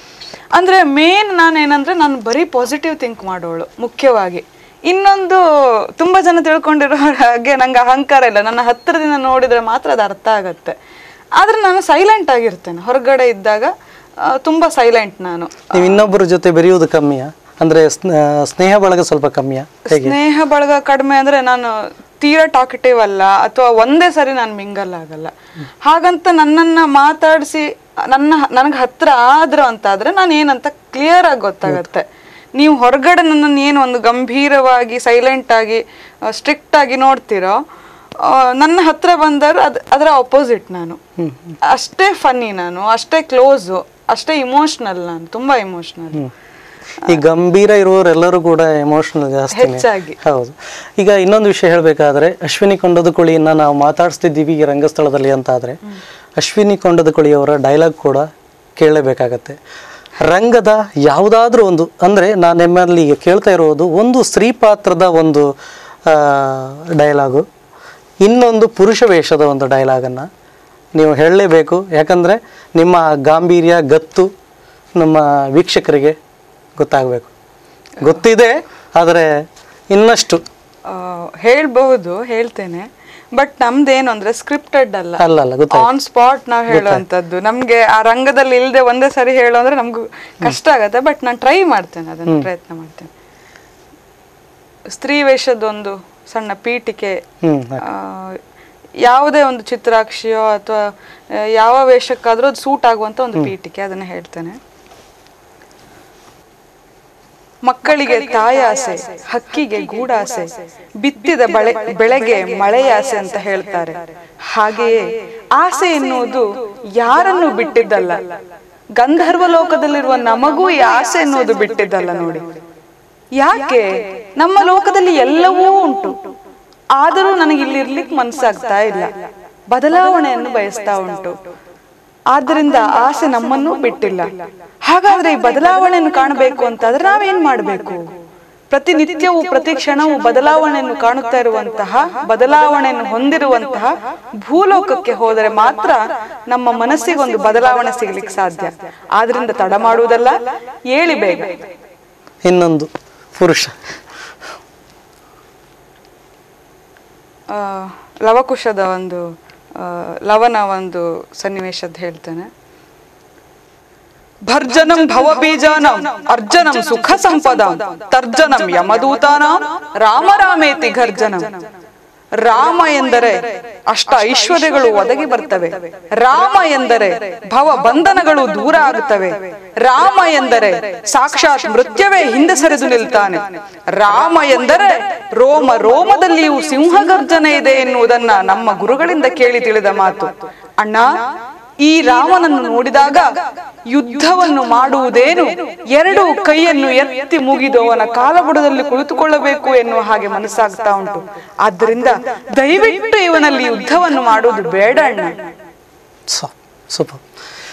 ಅಂದರೆ ಮೇನ್ ನಾನೇನಂದ್ರೆ ನಾನು ಬರೀ ಪಾಸಿಟಿವ್ ಥಿಂಕ್ ಮಾಡೋಳು ಮುಖ್ಯವಾಗಿ ಇನ್ನೊಂದು ತುಂಬ ಜನ ತಿಳ್ಕೊಂಡಿರೋ ಹಾಗೆ ನಂಗೆ ಅಹಂಕಾರ ಇಲ್ಲ ನನ್ನ ಹತ್ತಿರದಿಂದ ನೋಡಿದರೆ ಮಾತ್ರ ಅದು ಅರ್ಥ ಆಗತ್ತೆ ಆದರೆ ನಾನು ಸೈಲೆಂಟ್ ಆಗಿರ್ತೇನೆ ಹೊರಗಡೆ ಇದ್ದಾಗ ಆ, ತುಂಬ ಸೈಲೆಂಟ್ ನಾನು ನೀವು ಇನ್ನೊಬ್ಬರ ಜೊತೆ ಬೆರೆಯುವುದು ಕಮ್ಮಿಯಾ ಅಂದ್ರೆ ಸ್ನ- ಸ್ನೇಹ ಬಳಗ ಸ್ವಲ್ಪ ಕಮ್ಮಿಯಾ ಹೇಗೆ ಸ್ನೇಹ ಬಳಗ ಕಡಿಮೆ ಅಂದ್ರೆ ನಾನು ತೀರಾ ಟಾಕಿಟಿವ್ ಅಲ್ಲ ಅಥವಾ ಒಂದೇ ಸರಿ ನಾನು ಮಿಂಗಲ್ ಆಗಲ್ಲ ಹಾಗಂತ ನನ್ನನ್ನ ಮಾತಾಡಿಸಿ ನನ್ನ ನನಗೆ ಹತ್ರ ಆದ್ರು ಅಂತಾದ್ರೆ ನಾನು ಏನಂತ ಕ್ಲಿಯರ್ ಆಗಿ ಗೊತ್ತಾಗತ್ತೆ ನೀವು ಹೊರಗಡೆ ನನ್ನನ್ನು ಏನು ಒಂದು ಗಂಭೀರವಾಗಿ ಸೈಲೆಂಟ್ ಆಗಿ ಸ್ಟ್ರಿಕ್ಟ್ ಆಗಿ ನೋಡ್ತೀರೋ ಆ, ನನ್ನ ಹತ್ರ ಬಂದರು ಅದು ಅದರ ಅಪೋಸಿಟ್ ನಾನು ಅಷ್ಟೇ ಫನ್ನಿ ನಾನು ಅಷ್ಟೇ ಕ್ಲೋಸು ಅಷ್ಟೇ ಇಮೋಷ್ನಲ್ ನಾನು ತುಂಬಾ ಇಮೋಷ್ನಲ್ ಈ ಗಂಭೀರ ಇರುವವರೆಲ್ಲರೂ ಕೂಡ ಎಮೋಷನಲ್ ಜಾಸ್ತಿ ಹೆಚ್ಚಾಗಿ. ಹೌದು ಈಗ ಇನ್ನೊಂದು ವಿಷಯ ಹೇಳಬೇಕಾದ್ರೆ ಅಶ್ವಿನಿ ಕೊಂಡದ ಕುಳಿಯನ್ನ ನಾವು ಮಾತಾಡಿಸ್ತಿದ್ದೀವಿ ಈ ರಂಗಸ್ಥಳದಲ್ಲಿ ಅಂತ ಆದ್ರೆ ಅಶ್ವಿನಿ ಕೊಂಡದ ಕುಳಿಯವರ ಡೈಲಾಗ್ ಕೂಡ ಕೇಳಲೇಬೇಕಾಗತ್ತೆ ರಂಗದ ಯಾವುದಾದ್ರೂ ಒಂದು ಅಂದ್ರೆ ನಾನು ನಿಮ್ಮಲ್ಲಿ ಈಗ ಕೇಳ್ತಾ ಇರೋದು ಒಂದು ಸ್ತ್ರೀ ಪಾತ್ರದ ಒಂದು ಡೈಲಾಗು ಇನ್ನೊಂದು ಪುರುಷ ವೇಷದ ಒಂದು ಡೈಲಾಗನ್ನು ನೀವು ಹೇಳಲೇಬೇಕು ಯಾಕಂದರೆ ನಿಮ್ಮ ಗಾಂಭೀರ್ಯ ಗತ್ತು ನಮ್ಮ ವೀಕ್ಷಕರಿಗೆ ಗೊತ್ತಾಗಬೇಕು ಗೊತ್ತಿದೆ ಆದರೆ ಇನ್ನಷ್ಟು ಆ, ಹೇಳ್ಬಹುದು ಹೇಳ್ತೇನೆ ಬಟ್ ನಮ್ದೇನು ಅಂದ್ರೆ ಸ್ಕ್ರಿಪ್ಟೆಡ್ ಅಲ್ಲ ಅಲ್ಲ ಅಲ್ಲ ಗೊತ್ತಾಯ್ತು ಆನ್ ಸ್ಪಾಟ್ ನಾವು ಹೇಳುವಂತದ್ದು ನಮ್ಗೆ ಆ ರಂಗದಲ್ಲಿ ಇಲ್ಲದೆ ಒಂದೇ ಸರಿ ಹೇಳು ಅಂದ್ರೆ ನಮ್ಗೂ ಕಷ್ಟ ಆಗತ್ತೆ ಬಟ್ ನಾನು ಟ್ರೈ ಮಾಡ್ತೇನೆ ಅದನ್ನ ಪ್ರಯತ್ನ ಮಾಡ್ತೇನೆ ಸ್ತ್ರೀ ವೇಷದೊಂದು ಸಣ್ಣ ಪೀಠಿಕೆ ಹ್ಮ್ ಆ, ಯಾವುದೇ ಒಂದು ಚಿತ್ರಾಕ್ಷಿಯೋ ಅಥವಾ ಯಾವ ವೇಷಕ್ಕಾದ್ರೂ ಅದು ಸೂಟ್ ಆಗುವಂತ ಒಂದು ಪೀಠಿಕೆ ಅದನ್ನ ಹೇಳ್ತೇನೆ ಮಕ್ಕಳಿಗೆ ತಾಯಾಸೆ ಹಕ್ಕಿಗೆ ಗೂಡಾಸೆ ಬಿತ್ತಿದ ಬಳೆ ಬೆಳೆಗೆ ಮಳೆಯಾಸೆ ಅಂತ ಹೇಳ್ತಾರೆ ಹಾಗೆಯೇ ಆಸೆ ಎನ್ನುವುದು ಯಾರನ್ನು ಬಿಟ್ಟಿದ್ದಲ್ಲ ಗಂಧರ್ವ ಲೋಕದಲ್ಲಿರುವ ನಮಗೂ ಈ ಆಸೆ ಎನ್ನುವುದು ಬಿಟ್ಟಿದ್ದಲ್ಲ ನೋಡಿ ಯಾಕೆ ನಮ್ಮ ಲೋಕದಲ್ಲಿ ಎಲ್ಲವೂ ಉಂಟು ಆದರೂ ನನಗೆ ಇಲ್ಲಿ ಇರ್ಲಿಕ್ಕೆ ಮನ್ಸಾಗ್ತಾ ಇಲ್ಲ ಬದಲಾವಣೆಯನ್ನು ಬಯಸ್ತಾ ಉಂಟು ಆದ್ದರಿಂದ ಆಸೆ ನಮ್ಮನ್ನೂ ಬಿಟ್ಟಿಲ್ಲ ಹಾಗಾದ್ರೆ ಈ ಬದಲಾವಣೆಯನ್ನು ಕಾಣಬೇಕು ಅಂತಾದ್ರೆ ನಾವೇನ್ ಮಾಡಬೇಕು ಪ್ರತಿನಿತ್ಯವೂ ಪ್ರತಿ ಕ್ಷಣವೂ ಬದಲಾವಣೆಯನ್ನು ಕಾಣುತ್ತಾ ಇರುವಂತಹ ಬದಲಾವಣೆಯನ್ನು ಹೊಂದಿರುವಂತಹ ಭೂಲೋಕಕ್ಕೆ ಹೋದರೆ ಮಾತ್ರ ನಮ್ಮ ಮನಸ್ಸಿಗೊಂದು ಬದಲಾವಣೆ ಸಿಗ್ಲಿಕ್ಕೆ ಸಾಧ್ಯ ಆದ್ರಿಂದ ತಡ ಮಾಡುವುದಲ್ಲ ಏಳಿ ಬೇಗ ಇನ್ನೊಂದು ಪುರುಷ ಆ, ಲವಕುಶದ ಒಂದು ಆ, ಲವನ ಒಂದು ಸನ್ನಿವೇಶದ ಹೇಳ್ತೇನೆ ಭರ್ಜನಂ ಭವಬೀಜಾನಂ ಅರ್ಜನಂ ಸುಖ ಸಂಪದಾಂ ತರ್ಜನಂ ಯಮದೂತಾನಾಂ ರಾಮ ರಾಮೇತಿ ಘರ್ಜನಂ ರಾಮ ಎಂದರೆ ಅಷ್ಟ ಐಶ್ವರ್ಯಗಳು ಒದಗಿ ಬರ್ತವೆ ರಾಮ ಎಂದರೆ ಭವ ಬಂಧನಗಳು ದೂರ ಆಗುತ್ತವೆ ರಾಮ ಎಂದರೆ ಸಾಕ್ಷಾತ್ ಮೃತ್ಯವೇ ಹಿಂದೆ ಸರಿದು ನಿಲ್ತಾನೆ ರಾಮ ಎಂದರೆ ರೋಮ ರೋಮದಲ್ಲಿಯೂ ಸಿಂಹಗರ್ಜನೆ ಇದೆ ಎನ್ನುವುದನ್ನ ನಮ್ಮ ಗುರುಗಳಿಂದ ಕೇಳಿ ತಿಳಿದ ಮಾತು ಅಣ್ಣ ಈ ರಾಮನನ್ನು ನೋಡಿದಾಗ ಯುದ್ಧವನ್ನು ಮಾಡುವುದೇನು ಎರಡು ಕೈಯನ್ನು ಎತ್ತಿ ಮುಗಿದು ಅವನ ಕಾಲಬುಡದಲ್ಲಿ ಕುಳಿತುಕೊಳ್ಳಬೇಕು ಎನ್ನುವ ಹಾಗೆ ಮನಸ್ಸಾಗ್ತಾ ಉಂಟು ಆದ್ದರಿಂದ ದಯವಿಟ್ಟು ಇವನಲ್ಲಿ ಯುದ್ಧವನ್ನು ಮಾಡುವುದು ಬೇಡ ಅಣ್ಣ ಸೂಪರ್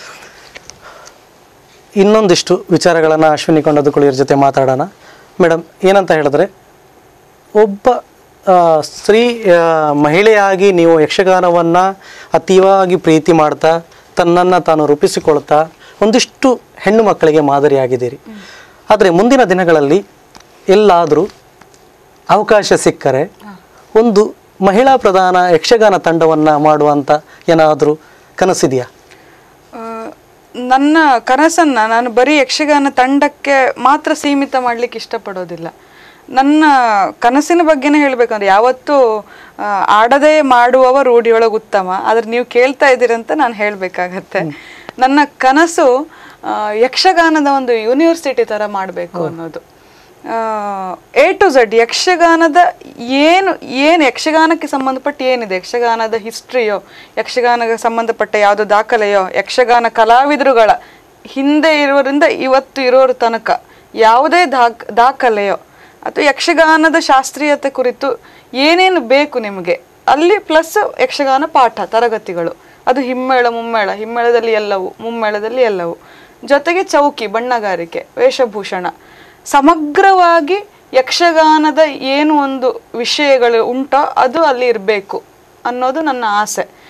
ಇನ್ನೊಂದಿಷ್ಟು ವಿಚಾರಗಳನ್ನು ಅಶ್ವಿನಿ ಕೊಂಡದ ಕುಳಿಯರ ಜೊತೆ ಮಾತಾಡೋಣ ಮೇಡಮ್ ಏನಂತ ಹೇಳಿದ್ರೆ ಒಬ್ಬ ಆ, ಸ್ತ್ರೀ ಆ, ಮಹಿಳೆಯಾಗಿ ನೀವು ಯಕ್ಷಗಾನವನ್ನು ಅತೀವಾಗಿ ಪ್ರೀತಿ ಮಾಡ್ತಾ ತನ್ನನ್ನು ತಾನು ರೂಪಿಸಿಕೊಳ್ತಾ ಒಂದಿಷ್ಟು ಹೆಣ್ಣು ಮಕ್ಕಳಿಗೆ ಮಾದರಿಯಾಗಿದ್ದೀರಿ ಆದರೆ ಮುಂದಿನ ದಿನಗಳಲ್ಲಿ ಎಲ್ಲಾದರೂ ಅವಕಾಶ ಸಿಕ್ಕರೆ ಒಂದು ಮಹಿಳಾ ಪ್ರಧಾನ ಯಕ್ಷಗಾನ ತಂಡವನ್ನು ಮಾಡುವಂಥ ಏನಾದರೂ ಕನಸಿದೆಯಾ ಆ, ನನ್ನ ಕನಸನ್ನ ನಾನು ಬರೀ ಯಕ್ಷಗಾನ ತಂಡಕ್ಕೆ ಮಾತ್ರ ಸೀಮಿತ ಮಾಡ್ಲಿಕ್ಕೆ ಇಷ್ಟಪಡೋದಿಲ್ಲ ನನ್ನ ಕನಸಿನ ಬಗ್ಗೆನೇ ಹೇಳ್ಬೇಕಂದ್ರೆ ಯಾವತ್ತೂ ಆ, ಆಡದೇ ಮಾಡುವವ ರೂಢಿಯೊಳಗೆ ಉತ್ತಮ ಆದ್ರೆ ನೀವು ಕೇಳ್ತಾ ಇದ್ದೀರಂತ ನಾನು ಹೇಳ್ಬೇಕಾಗತ್ತೆ ನನ್ನ ಕನಸು ಆ, ಯಕ್ಷಗಾನದ ಒಂದು ಯೂನಿವರ್ಸಿಟಿ ತರ ಮಾಡಬೇಕು ಅನ್ನೋದು ಎ ಟು ಝಡ್ ಯಕ್ಷಗಾನದ ಏನು ಏನು ಯಕ್ಷಗಾನಕ್ಕೆ ಸಂಬಂಧಪಟ್ಟ ಏನಿದೆ ಯಕ್ಷಗಾನದ ಹಿಸ್ಟ್ರಿಯೋ ಯಕ್ಷಗಾನಕ್ಕೆ ಸಂಬಂಧಪಟ್ಟ ಯಾವುದೋ ದಾಖಲೆಯೋ ಯಕ್ಷಗಾನ ಕಲಾವಿದರುಗಳ ಹಿಂದೆ ಇರೋರಿಂದ ಇವತ್ತು ಇರೋರ ತನಕ ಯಾವುದೇ ದಾಖ ದಾಖಲೆಯೋ ಅಥವಾ ಯಕ್ಷಗಾನದ ಶಾಸ್ತ್ರೀಯತೆ ಕುರಿತು ಏನೇನು ಬೇಕು ನಿಮಗೆ ಅಲ್ಲಿ ಪ್ಲಸ್ ಯಕ್ಷಗಾನ ಪಾಠ ತರಗತಿಗಳು ಅದು ಹಿಮ್ಮೇಳ ಮುಮ್ಮೇಳ ಹಿಮ್ಮೇಳದಲ್ಲಿ ಎಲ್ಲವೂ ಮುಮ್ಮೇಳದಲ್ಲಿ ಎಲ್ಲವೂ ಜೊತೆಗೆ ಚೌಕಿ ಬಣ್ಣಗಾರಿಕೆ ವೇಷಭೂಷಣ ಸಮಗ್ರವಾಗಿ ಯಕ್ಷಗಾನದ ಏನು ಒಂದು ವಿಷಯಗಳು ಉಂಟೋ ಅದು ಅಲ್ಲಿ ಇರಬೇಕು ಅನ್ನೋದು ನನ್ನ ಆಸೆ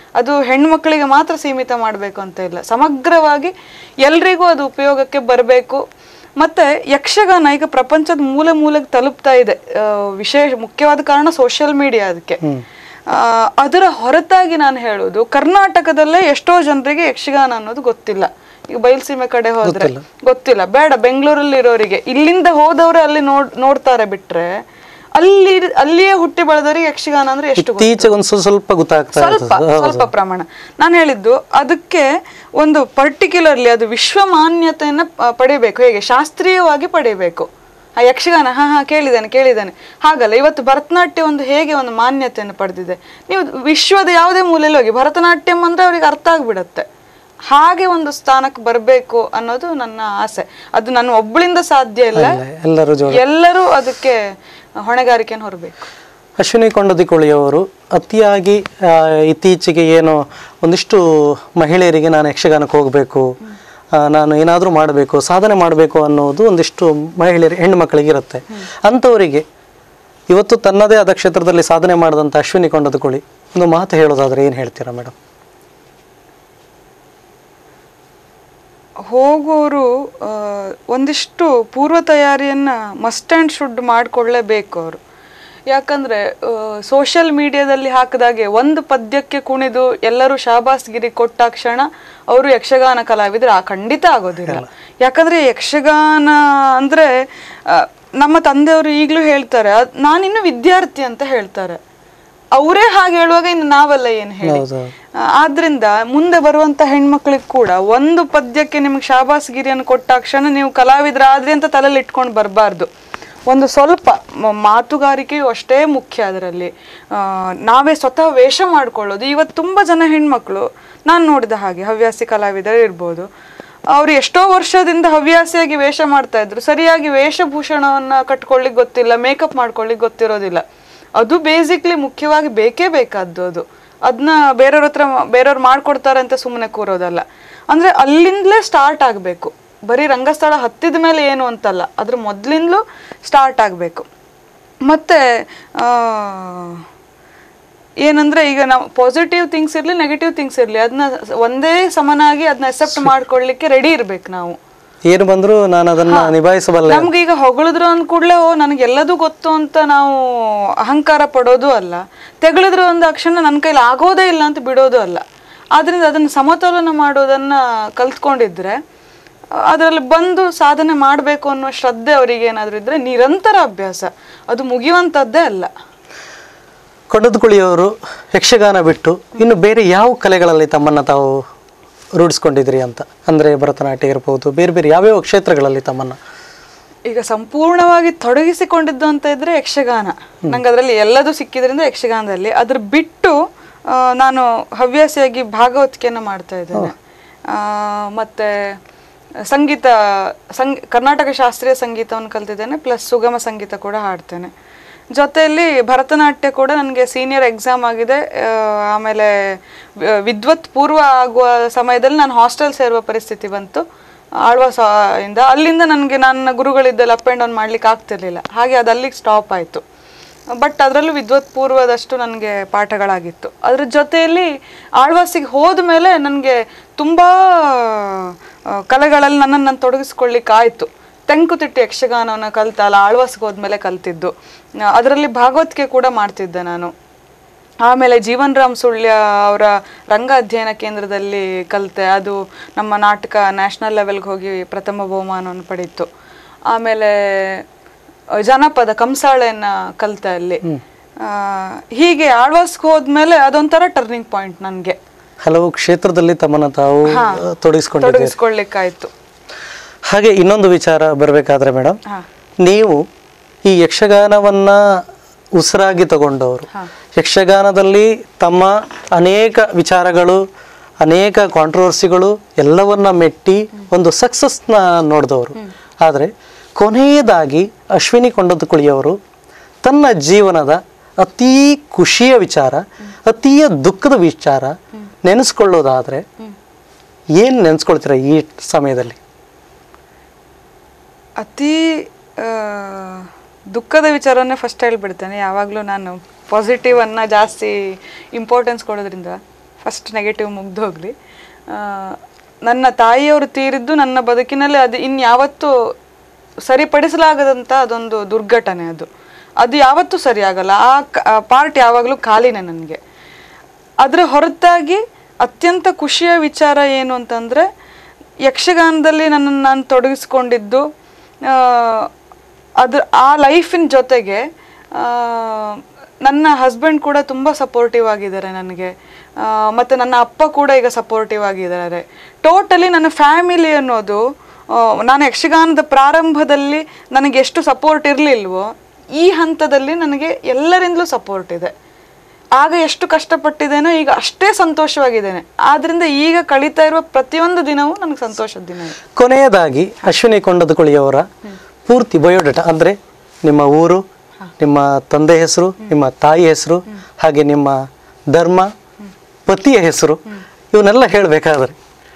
ಅದು ಹೆಣ್ಮಕ್ಳಿಗೆ ಮಾತ್ರ ಸೀಮಿತ ಮಾಡಬೇಕು ಅಂತ ಇಲ್ಲ ಸಮಗ್ರವಾಗಿ ಎಲ್ರಿಗೂ ಅದು ಉಪಯೋಗಕ್ಕೆ ಬರಬೇಕು ಮತ್ತೆ ಯಕ್ಷಗಾನ ಈಗ ಪ್ರಪಂಚದ ಮೂಲೆ ಮೂಲೆಗೆ ತಲುಪ್ತಾ ಇದೆ ಆ, ವಿಶೇಷ ಮುಖ್ಯವಾದ ಕಾರಣ ಸೋಷಿಯಲ್ ಮೀಡಿಯಾ ಅದಕ್ಕೆ ಆ, ಅದರ ಹೊರತಾಗಿ ನಾನು ಹೇಳೋದು ಕರ್ನಾಟಕದಲ್ಲೇ ಎಷ್ಟೋ ಜನರಿಗೆ ಯಕ್ಷಗಾನ ಅನ್ನೋದು ಗೊತ್ತಿಲ್ಲ ಈಗ ಬಯಲ್ಸೀಮೆ ಕಡೆ ಹೋದ್ರೆ ಗೊತ್ತಿಲ್ಲ ಬೇಡ ಬೆಂಗಳೂರಲ್ಲಿ ಇರೋರಿಗೆ ಇಲ್ಲಿಂದ ಹೋದವ್ರೆ ಅಲ್ಲಿ ನೋಡ್ ನೋಡ್ತಾರೆ ಬಿಟ್ರೆ ಅಲ್ಲಿ ಅಲ್ಲಿಯೇ ಹುಟ್ಟಿ ಬೆಳೆದವರಿಗೆ ಯಕ್ಷಗಾನ ಅಂದ್ರೆ ಎಷ್ಟು ಗೊತ್ತು? ಇತ್ತೀಚೆಗೆ ಒಂದು ಸ್ವಲ್ಪ ಸ್ವಲ್ಪ ಗೊತ್ತಾಗ್ತಾ ಸ್ವಲ್ಪ ಇರ್ತದೆ ಸ್ವಲ್ಪ ಪ್ರಮಾಣ ನಾನು ಹೇಳಿದ್ದು ಅದಕ್ಕೆ ಒಂದು ಪರ್ಟಿಕ್ಯುಲರ್ಲಿ ಅದು ವಿಶ್ವ ಮಾನ್ಯತೆಯನ್ನ ಪ- ಪಡಿಬೇಕು ಹೇಗೆ ಶಾಸ್ತ್ರೀಯವಾಗಿ ಪಡಿಬೇಕು ಆ ಯಕ್ಷಗಾನ ಹಾ ಹಾ ಕೇಳಿದ್ದೇನೆ ಕೇಳಿದ್ದೇನೆ ಹಾಗಲ್ಲ ಇವತ್ತು ಭರತನಾಟ್ಯ ಒಂದು ಹೇಗೆ ಒಂದು ಮಾನ್ಯತೆಯನ್ನು ಪಡೆದಿದೆ ನೀವು ವಿಶ್ವದ ಯಾವುದೇ ಮೂಲೆಯಲ್ಲಿ ಹೋಗಿ ಭರತನಾಟ್ಯಂ ಅಂದ್ರೆ ಅವ್ರಿಗೆ ಅರ್ಥ ಆಗ್ಬಿಡತ್ತೆ ಹಾಗೆ ಒಂದು ಸ್ಥಾನಕ್ಕೆ ಬರಬೇಕು ಅನ್ನೋದು ನನ್ನ ಆಸೆ ಅದು ನನ್ನ ಒಬ್ಬಳಿಂದ ಸಾಧ್ಯ ಇಲ್ಲ ಎಲ್ಲರೂ ಜೋಡಿ ಎಲ್ಲರೂ ಅದಕ್ಕೆ ಹೊಣೆಗಾರಿಕೆಯನ್ನು ಹೊರಬೇಕು ಅಶ್ವಿನಿ ಕೊಂಡದಿಕೋಳಿಯವರು ಅತಿಯಾಗಿ ಆ, ಇತ್ತೀಚೆಗೆ ಏನು ಒಂದಿಷ್ಟು ಮಹಿಳೆಯರಿಗೆ ನಾನು ಯಕ್ಷಗಾನಕ್ಕೆ ಹೋಗಬೇಕು ನಾನು ಏನಾದರೂ ಮಾಡಬೇಕು ಸಾಧನೆ ಮಾಡಬೇಕು ಅನ್ನೋದು ಒಂದಿಷ್ಟು ಮಹಿಳೆಯರು ಹೆಣ್ಣು ಮಕ್ಕಳಿಗೆ ಇರುತ್ತೆ ಅಂಥವರಿಗೆ ಇವತ್ತು ತನ್ನದೇ ಆದ ಕ್ಷೇತ್ರದಲ್ಲಿ ಸಾಧನೆ ಮಾಡಿದಂಥ ಅಶ್ವಿನಿ ಕೊಂಡದಕೋಳಿ ಒಂದು ಮಾತು ಹೇಳೋದಾದ್ರೆ ಏನು ಹೇಳ್ತೀರಾ ಮೇಡಮ್ ಹೋಗೋರು ಆ, ಒಂದಿಷ್ಟು ಪೂರ್ವ ತಯಾರಿಯನ್ನ ಮಸ್ಟ್ ಆ್ಯಂಡ್ ಶುಡ್ ಮಾಡಿಕೊಳ್ಳೇಬೇಕು ಅವರು ಯಾಕಂದ್ರೆ ಸೋಷಿಯಲ್ ಮೀಡಿಯಾದಲ್ಲಿ ಹಾಕಿದಾಗೆ ಒಂದು ಪದ್ಯಕ್ಕೆ ಕುಣಿದು ಎಲ್ಲರೂ ಶಾಬಾಸ್ಗಿರಿ ಕೊಟ್ಟಾಕ್ಷಣ ಅವರು ಯಕ್ಷಗಾನ ಕಲಾವಿದರು ಆ ಖಂಡಿತ ಆಗೋದಿಲ್ಲ ಯಾಕಂದ್ರೆ ಯಕ್ಷಗಾನ ಅಂದ್ರೆ ಆ, ನಮ್ಮ ತಂದೆಯವರು ಈಗಲೂ ಹೇಳ್ತಾರೆ ಅದ್- ನಾನಿನ್ನು ವಿದ್ಯಾರ್ಥಿ ಅಂತ ಹೇಳ್ತಾರೆ ಅವರೇ ಹಾಗೆ ಹೇಳುವಾಗ ಇನ್ನು ನಾವೆಲ್ಲ ಏನು ಹೇಳಿ ಹೌದು. ಆ, ಆದ್ರಿಂದ ಮುಂದೆ ಬರುವಂತ ಹೆಣ್ಮಕ್ಳಿಗೆ ಕೂಡ ಒಂದು ಪದ್ಯಕ್ಕೆ ನಿಮ್ಗೆ ಶಾಬಾಸ್ಗಿರಿಯನ್ನು ಕೊಟ್ಟಾಕ್ಷಣ ನೀವು ಕಲಾವಿದರಾದ್ರಿ ಅಂತ ತಲೆಯಲ್ಲಿ ಇಟ್ಕೊಂಡು ಬರಬಾರ್ದು ಒಂದು ಸ್ವಲ್ಪ ಮ- ಮಾತುಗಾರಿಕೆಯು ಅಷ್ಟೇ ಮುಖ್ಯ ಅದರಲ್ಲಿ ನಾವೇ ಸ್ವತಃ ವೇಷ ಮಾಡ್ಕೊಳ್ಳೋದು ಇವತ್ತು ತುಂಬ ಜನ ಹೆಣ್ಮಕ್ಳು ನಾನು ನೋಡಿದ ಹಾಗೆ ಹವ್ಯಾಸಿ ಕಲಾವಿದರು ಇರ್ಬೋದು ಅವ್ರು ಎಷ್ಟೋ ವರ್ಷದಿಂದ ಹವ್ಯಾಸಿಯಾಗಿ ವೇಷ ಮಾಡ್ತಾ ಇದ್ರು ಸರಿಯಾಗಿ ವೇಷಭೂಷಣವನ್ನ ಕಟ್ಕೊಳ್ಳಿಕ್ ಗೊತ್ತಿಲ್ಲ ಮೇಕಪ್ ಮಾಡ್ಕೊಳ್ಳಿಕ್ ಗೊತ್ತಿರೋದಿಲ್ಲ ಅದು ಬೇಸಿಕ್ಲಿ ಮುಖ್ಯವಾಗಿ ಬೇಕೇ ಬೇಕಾದ್ದು ಅದು ಅದನ್ನ ಬೇರೆಯವ್ರ ಹತ್ರ ಬೇರೆಯವ್ರು ಮಾಡ್ಕೊಡ್ತಾರೆ ಅಂತ ಸುಮ್ಮನೆ ಕೂರೋದಲ್ಲ ಅಂದ್ರೆ ಅಲ್ಲಿಂದಲೇ ಸ್ಟಾರ್ಟ್ ಆಗಬೇಕು ಬರೀ ರಂಗಸ್ಥಳ ಹತ್ತಿದ ಮೇಲೆ ಏನು ಅಂತಲ್ಲ ಅದ್ರ ಮೊದಲಿಂದಲೂ ಸ್ಟಾರ್ಟ್ ಆಗಬೇಕು ಮತ್ತೆ ಆ, ಏನಂದ್ರೆ ಈಗ ನಾವು ಪಾಸಿಟಿವ್ ಥಿಂಗ್ಸ್ ಇರಲಿ ನೆಗೆಟಿವ್ ಥಿಂಗ್ಸ್ ಇರಲಿ ಅದನ್ನ ಒಂದೇ ಸಮನಾಗಿ ಅದನ್ನ ಅಕ್ಸೆಪ್ಟ್ ಮಾಡ್ಕೊಳ್ಳಿಕ್ಕೆ ರೆಡಿ ಇರ್ಬೇಕು ನಾವು ಏನು ಬಂದರೂ ನಾನು ಅದನ್ನ ನಿಭಾಯಿಸಬಲ್ಲೆ ನಮ್ಗೆ ಈಗ ಹೊಗಳಿದ್ರು ಅಂದ ಕೂಡಲೇ ಓ ನನಗೆ ಎಲ್ಲದೂ ಗೊತ್ತು ಅಂತ ನಾವು ಅಹಂಕಾರ ಪಡೋದು ಅಲ್ಲ ತೆಗಳಿದ್ರು ಅಂದ ಕ್ಷಣ ನನ್ನ ಕೈಲಿ ಆಗೋದೇ ಇಲ್ಲ ಅಂತ ಬಿಡೋದು ಅಲ್ಲ ಆದ್ರಿಂದ ಅದನ್ನ ಸಮತೋಲನ ಮಾಡೋದನ್ನ ಕಲ್ತ್ಕೊಂಡಿದ್ರೆ ಅದರಲ್ಲಿ ಬಂದು ಸಾಧನೆ ಮಾಡಬೇಕು ಅನ್ನೋ ಶ್ರದ್ಧೆ ಅವರಿಗೆ ಏನಾದರೂ ಇದ್ರೆ ನಿರಂತರ ಅಭ್ಯಾಸ ಅದು ಮುಗಿಯುವಂಥದ್ದೇ ಅಲ್ಲ ಕೊಂಡದಕುಳಿಯವರು ಯಕ್ಷಗಾನ ಬಿಟ್ಟು ಇನ್ನು ಬೇರೆ ಯಾವ ಕಲೆಗಳಲ್ಲಿ ತಮ್ಮನ್ನು ತಾವು ರೂಢಿಸ್ಕೊಂಡಿದ್ರಿ ಅಂತ ಅಂದರೆ ಭರತನಾಟ್ಯ ಇರ್ಬೋದು ಬೇರೆ ಬೇರೆ ಯಾವ್ಯಾವ ಕ್ಷೇತ್ರಗಳಲ್ಲಿ ತಮ್ಮನ್ನು ಈಗ ಸಂಪೂರ್ಣವಾಗಿ ತೊಡಗಿಸಿಕೊಂಡಿದ್ದು ಅಂತ ಇದ್ರೆ ಯಕ್ಷಗಾನ ನಂಗೆ ಅದರಲ್ಲಿ ಎಲ್ಲದೂ ಸಿಕ್ಕಿದ್ರಿಂದ ಯಕ್ಷಗಾನದಲ್ಲಿ ಅದ್ರ ಬಿಟ್ಟು ಆ, ನಾನು ಹವ್ಯಾಸಿಯಾಗಿ ಭಾಗವತಿಕೆಯನ್ನು ಮಾಡ್ತಾ ಇದ್ದೇನೆ ಆ, ಮತ್ತೆ ಸಂಗೀತ ಸಂಗ್ ಕರ್ನಾಟಕ ಶಾಸ್ತ್ರೀಯ ಸಂಗೀತವನ್ನು ಕಲ್ತಿದ್ದೇನೆ ಪ್ಲಸ್ ಸುಗಮ ಸಂಗೀತ ಕೂಡ ಹಾಡ್ತೇನೆ ಜೊತೆಯಲ್ಲಿ ಭರತನಾಟ್ಯ ಕೂಡ ನನಗೆ ಸೀನಿಯರ್ ಎಕ್ಸಾಮ್ ಆಗಿದೆ ಆ, ಆಮೇಲೆ ವಿ- ವಿದ್ವತ್ ಪೂರ್ವ ಆಗುವ ಸಮಯದಲ್ಲಿ ನಾನು ಹಾಸ್ಟೆಲ್ ಸೇರುವ ಪರಿಸ್ಥಿತಿ ಬಂತು ಆಳ್ವಾಸ ಇಂದ ಅಲ್ಲಿಂದ ನನಗೆ ನನ್ನ ಗುರುಗಳಿದ್ದಲ್ಲಿ ಅಪ್ ಆ್ಯಂಡ್ ಡೌನ್ ಮಾಡ್ಲಿಕ್ಕೆ ಆಗ್ತಿರ್ಲಿಲ್ಲ ಹಾಗೆ ಅದು ಅಲ್ಲಿಗೆ ಸ್ಟಾಪ್ ಆಯಿತು ಬಟ್ ಅದರಲ್ಲೂ ವಿದ್ವತ್ ಪೂರ್ವದಷ್ಟು ನನಗೆ ಪಾಠಗಳಾಗಿತ್ತು ಅದ್ರ ಜೊತೆಯಲ್ಲಿ ಆಳ್ವಾಸಿಗೆ ಹೋದ ಮೇಲೆ ನನಗೆ ತುಂಬ ಕಲೆಗಳಲ್ಲಿ ನನ್ನನ್ನು ನಾನು ತೊಡಗಿಸ್ಕೊಳ್ಳಿಕ್ಕೆ ಆಯಿತು ತೆಂಕುತಿಟ್ಟು ಯಕ್ಷಗಾನವನ್ನು ಕಲ್ತಲ್ಲ ಆಳ್ವಾಸ್ಗೆ ಹೋದ್ಮೇಲೆ ಕಲ್ತಿದ್ದು ಅದರಲ್ಲಿ ಭಾಗವತಿಕೆ ಕೂಡ ಮಾಡ್ತಿದ್ದೆ ನಾನು ಆಮೇಲೆ ಜೀವನ್ ರಾಮ್ ಸುಳ್ಯ ಅವರ ರಂಗ ಅಧ್ಯಯನ ಕೇಂದ್ರದಲ್ಲಿ ಕಲಿತೆ ಅದು ನಮ್ಮ ನಾಟಕ ನ್ಯಾಷನಲ್ ಲೆವೆಲ್ಗೆ ಹೋಗಿ ಪ್ರಥಮ ಬಹುಮಾನವನ್ನು ಪಡೀತು ಆಮೇಲೆ ಅಹ್, ಜನಪದ ಕಂಸಾಳೆಯನ್ನ ಕಲಿತೆ ಅಲ್ಲಿ ಆ, ಹೀಗೆ ಆಳ್ವಾಸ್ಗೆ ಹೋದ್ಮೇಲೆ ಅದೊಂಥರ ಟರ್ನಿಂಗ್ ಪಾಯಿಂಟ್ ನನಗೆ ಹಲವು ಕ್ಷೇತ್ರದಲ್ಲಿ ತಮ್ಮನ್ನು ತಾವು ತೊಡಗಿಸ್ಕೊಂಡಿದ್ದೀರಿ ತೊಡಗಿಸ್ಕೊಳ್ಳಿಕ್ಕಾಯ್ತು ಹಾಗೆ ಇನ್ನೊಂದು ವಿಚಾರ ಬರಬೇಕಾದ್ರೆ ಮೇಡಮ್ ಹಾ. ನೀವು ಈ ಯಕ್ಷಗಾನವನ್ನ ಉಸಿರಾಗಿ ತಗೊಂಡವರು ಯಕ್ಷಗಾನದಲ್ಲಿ ತಮ್ಮ ಅನೇಕ ವಿಚಾರಗಳು ಅನೇಕ ಕಾಂಟ್ರವರ್ಸಿಗಳು ಎಲ್ಲವನ್ನ ಮೆಟ್ಟಿ ಒಂದು ಸಕ್ಸಸ್ನ ನೋಡಿದವರು ಆದರೆ ಕೊನೆಯದಾಗಿ ಅಶ್ವಿನಿ ಕೊಂಡದಕುಳಿಯವರು ತನ್ನ ಜೀವನದ ಅತೀ ಖುಷಿಯ ವಿಚಾರ ಅತೀಯ ದುಃಖದ ವಿಚಾರ ನೆನೆಸ್ಕೊಳ್ಳೋದಾದ್ರೆ ಏನು ನೆನೆಸ್ಕೊಳ್ತೀರಾ ಈ ಸಮಯದಲ್ಲಿ ಅತಿ ಆ, ದುಃಖದ ವಿಚಾರವನ್ನೇ ಫಸ್ಟ್ ಹೇಳ್ಬಿಡ್ತೇನೆ ಯಾವಾಗಲೂ ನಾನು ಪಾಸಿಟಿವ್ ಅನ್ನ ಜಾಸ್ತಿ ಇಂಪಾರ್ಟೆನ್ಸ್ ಕೊಡೋದ್ರಿಂದ ಫಸ್ಟ್ ನೆಗೆಟಿವ್ ಮುಗ್ದು ಹೋಗಲಿ ನನ್ನ ತಾಯಿಯವರು ತೀರಿದ್ದು ನನ್ನ ಬದುಕಿನಲ್ಲಿ ಅದು ಇನ್ಯಾವತ್ತೂ ಸರಿಪಡಿಸಲಾಗದಂಥ ಅದೊಂದು ದುರ್ಘಟನೆ ಅದು ಅದು ಯಾವತ್ತೂ ಸರಿಯಾಗಲ್ಲ ಆ ಪಾರ್ಟ್ ಯಾವಾಗಲೂ ಖಾಲಿನೇ ನನಗೆ ಅದರ ಹೊರತಾಗಿ ಅತ್ಯಂತ ಖುಷಿಯ ವಿಚಾರ ಏನು ಅಂತಂದರೆ ಯಕ್ಷಗಾನದಲ್ಲಿ ನನ್ನನ್ನು ನಾನು ತೊಡಗಿಸ್ಕೊಂಡಿದ್ದು ಆ, ಅದು ಆ ಲೈಫಿನ ಜೊತೆಗೆ ಆ, ನನ್ನ ಹಸ್ಬೆಂಡ್ ಕೂಡ ತುಂಬ ಸಪೋರ್ಟಿವ್ ಆಗಿದ್ದಾರೆ ನನಗೆ ಆ, ಮತ್ತು ನನ್ನ ಅಪ್ಪ ಕೂಡ ಈಗ ಸಪೋರ್ಟಿವ್ ಆಗಿದ್ದಾರೆ ಟೋಟಲಿ ನನ್ನ ಫ್ಯಾಮಿಲಿ ಅನ್ನೋದು ಆ, ನಾನು ಯಕ್ಷಗಾನದ ಪ್ರಾರಂಭದಲ್ಲಿ ನನಗೆ ಎಷ್ಟು ಸಪೋರ್ಟ್ ಇರಲಿಲ್ವೋ ಈ ಹಂತದಲ್ಲಿ ನನಗೆ ಎಲ್ಲರಿಂದಲೂ ಸಪೋರ್ಟ್ ಇದೆ ಆಗ ಎಷ್ಟು ಕಷ್ಟಪಟ್ಟಿದ್ದೇನೋ ಈಗ ಅಷ್ಟೇ ಸಂತೋಷವಾಗಿದ್ದೇನೆ ಆದ್ರಿಂದ ಈಗ ಕಳೀತಾ ಇರುವ ಪ್ರತಿಯೊಂದು ದಿನವೂ ನನಗೆ ಸಂತೋಷದ ದಿನ ಇದೆ ಕೊನೆಯದಾಗಿ ಅಶ್ವಿನಿ ಕೊಂಡದಕುಳಿಯವರ ಪೂರ್ತಿ ಬಯೋಡೇಟಾ ಅಂದರೆ ನಿಮ್ಮ ಊರು ನಿಮ್ಮ ತಂದೆ ಹೆಸರು ನಿಮ್ಮ ತಾಯಿ ಹೆಸರು ಹಾಗೆ ನಿಮ್ಮ ಧರ್ಮ ಪತಿಯ ಹೆಸರು ಇವನ್ನೆಲ್ಲ ಹೇಳಬೇಕಾದ್ರೆ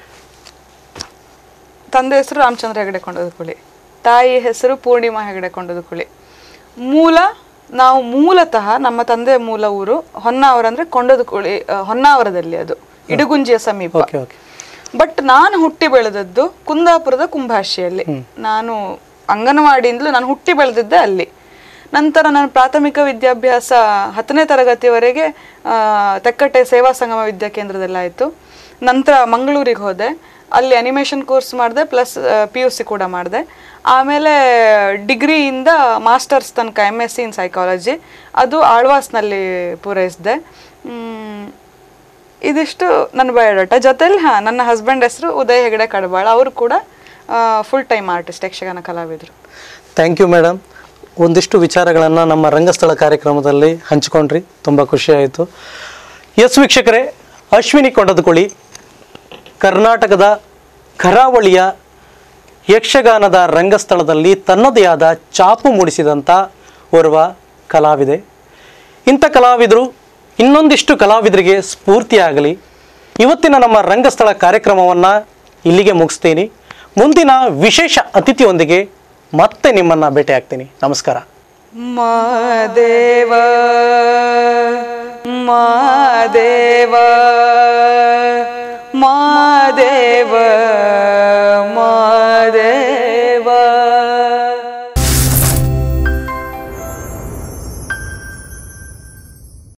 ತಂದೆ ಹೆಸರು ರಾಮಚಂದ್ರ ಹೆಗಡೆ ಕೊಂಡದಕುಳಿ ತಾಯಿ ಹೆಸರು ಪೂರ್ಣಿಮಾ ಹೆಗಡೆ ಕೊಂಡದಕುಳಿ ಮೂಲ ನಾವು ಮೂಲತಃ ನಮ್ಮ ತಂದೆಯ ಮೂಲ ಊರು ಹೊನ್ನಾವರ ಅಂದ್ರೆ ಕೊಂಡದಕುಳಿ ಆ, ಹೊನ್ನಾವರದಲ್ಲಿ ಅದು ಇಡುಗುಂಜಿಯ ಸಮೀಪ ಓಕೆ ಓಕೆ ಬಟ್ ನಾನು ಹುಟ್ಟಿ ಬೆಳೆದದ್ದು ಕುಂದಾಪುರದ ಕುಂಭಾಷಿಯಲ್ಲಿ ನಾನು ಅಂಗನವಾಡಿಯಿಂದಲೂ ನಾನು ಹುಟ್ಟಿ ಬೆಳೆದಿದ್ದೆ ಅಲ್ಲಿ ನಂತರ ನಾನು ಪ್ರಾಥಮಿಕ ವಿದ್ಯಾಭ್ಯಾಸ ಹತ್ತನೇ ತರಗತಿವರೆಗೆ ಆ, ತೆಕ್ಕಟ್ಟೆ ಸೇವಾ ಸಂಗಮ ವಿದ್ಯಾಕೇಂದ್ರದಲ್ಲಿ ಆಯಿತು ನಂತರ ಮಂಗಳೂರಿಗೆ ಹೋದೆ ಅಲ್ಲಿ ಅನಿಮೇಷನ್ ಕೋರ್ಸ್ ಮಾಡಿದೆ ಪ್ಲಸ್ ಪಿ ಯು ಸಿ ಕೂಡ ಮಾಡಿದೆ ಆಮೇಲೆ ಡಿಗ್ರಿಯಿಂದ ಮಾಸ್ಟರ್ಸ್ ತನಕ M S C in psychology ಅದು ಆಳ್ವಾಸ್ನಲ್ಲಿ ಪೂರೈಸಿದೆ ಮ್, ಇದಿಷ್ಟು ನನ್ನ ಬಯೋಡಾಟ ಜೊತೆಲಿ ಹಾಂ ನನ್ನ ಹಸ್ಬೆಂಡ್ ಹೆಸರು ಉದಯ್ ಹೆಗಡೆ ಕಡಬಾಳ ಅವರು ಕೂಡ ಫುಲ್ ಟೈಮ್ ಆರ್ಟಿಸ್ಟ್ ಯಕ್ಷಗಾನ ಕಲಾವಿದರು ಥ್ಯಾಂಕ್ ಯು ಮೇಡಮ್ ಒಂದಿಷ್ಟು ವಿಚಾರಗಳನ್ನು ನಮ್ಮ ರಂಗಸ್ಥಳ ಕಾರ್ಯಕ್ರಮದಲ್ಲಿ ಹಂಚಿಕೊಂಡ್ರಿ ತುಂಬ ಖುಷಿಯಾಯಿತು ಎಸ್ ವೀಕ್ಷಕರೇ ಅಶ್ವಿನಿ ಕೊಂಡದಕುಳಿ ಕರ್ನಾಟಕದ ಕರಾವಳಿಯ ಯಕ್ಷಗಾನದ ರಂಗಸ್ಥಳದಲ್ಲಿ ತನ್ನದೇ ಆದ ಚಾಪು ಮೂಡಿಸಿದಂಥ ಓರ್ವ ಕಲಾವಿದೆ ಇಂಥ ಕಲಾವಿದರು ಇನ್ನೊಂದಿಷ್ಟು ಕಲಾವಿದರಿಗೆ ಸ್ಫೂರ್ತಿಯಾಗಲಿ ಇವತ್ತಿನ ನಮ್ಮ ರಂಗಸ್ಥಳ ಕಾರ್ಯಕ್ರಮವನ್ನು ಇಲ್ಲಿಗೆ ಮುಗಿಸ್ತೀನಿ ಮುಂದಿನ ವಿಶೇಷ ಅತಿಥಿಯೊಂದಿಗೆ ಮತ್ತೆ ನಿಮ್ಮನ್ನು ಭೇಟಿ ಆಗ್ತೀನಿ ನಮಸ್ಕಾರ ಮಾದೇವ ಮಾದೇವ ಮಾದೇವ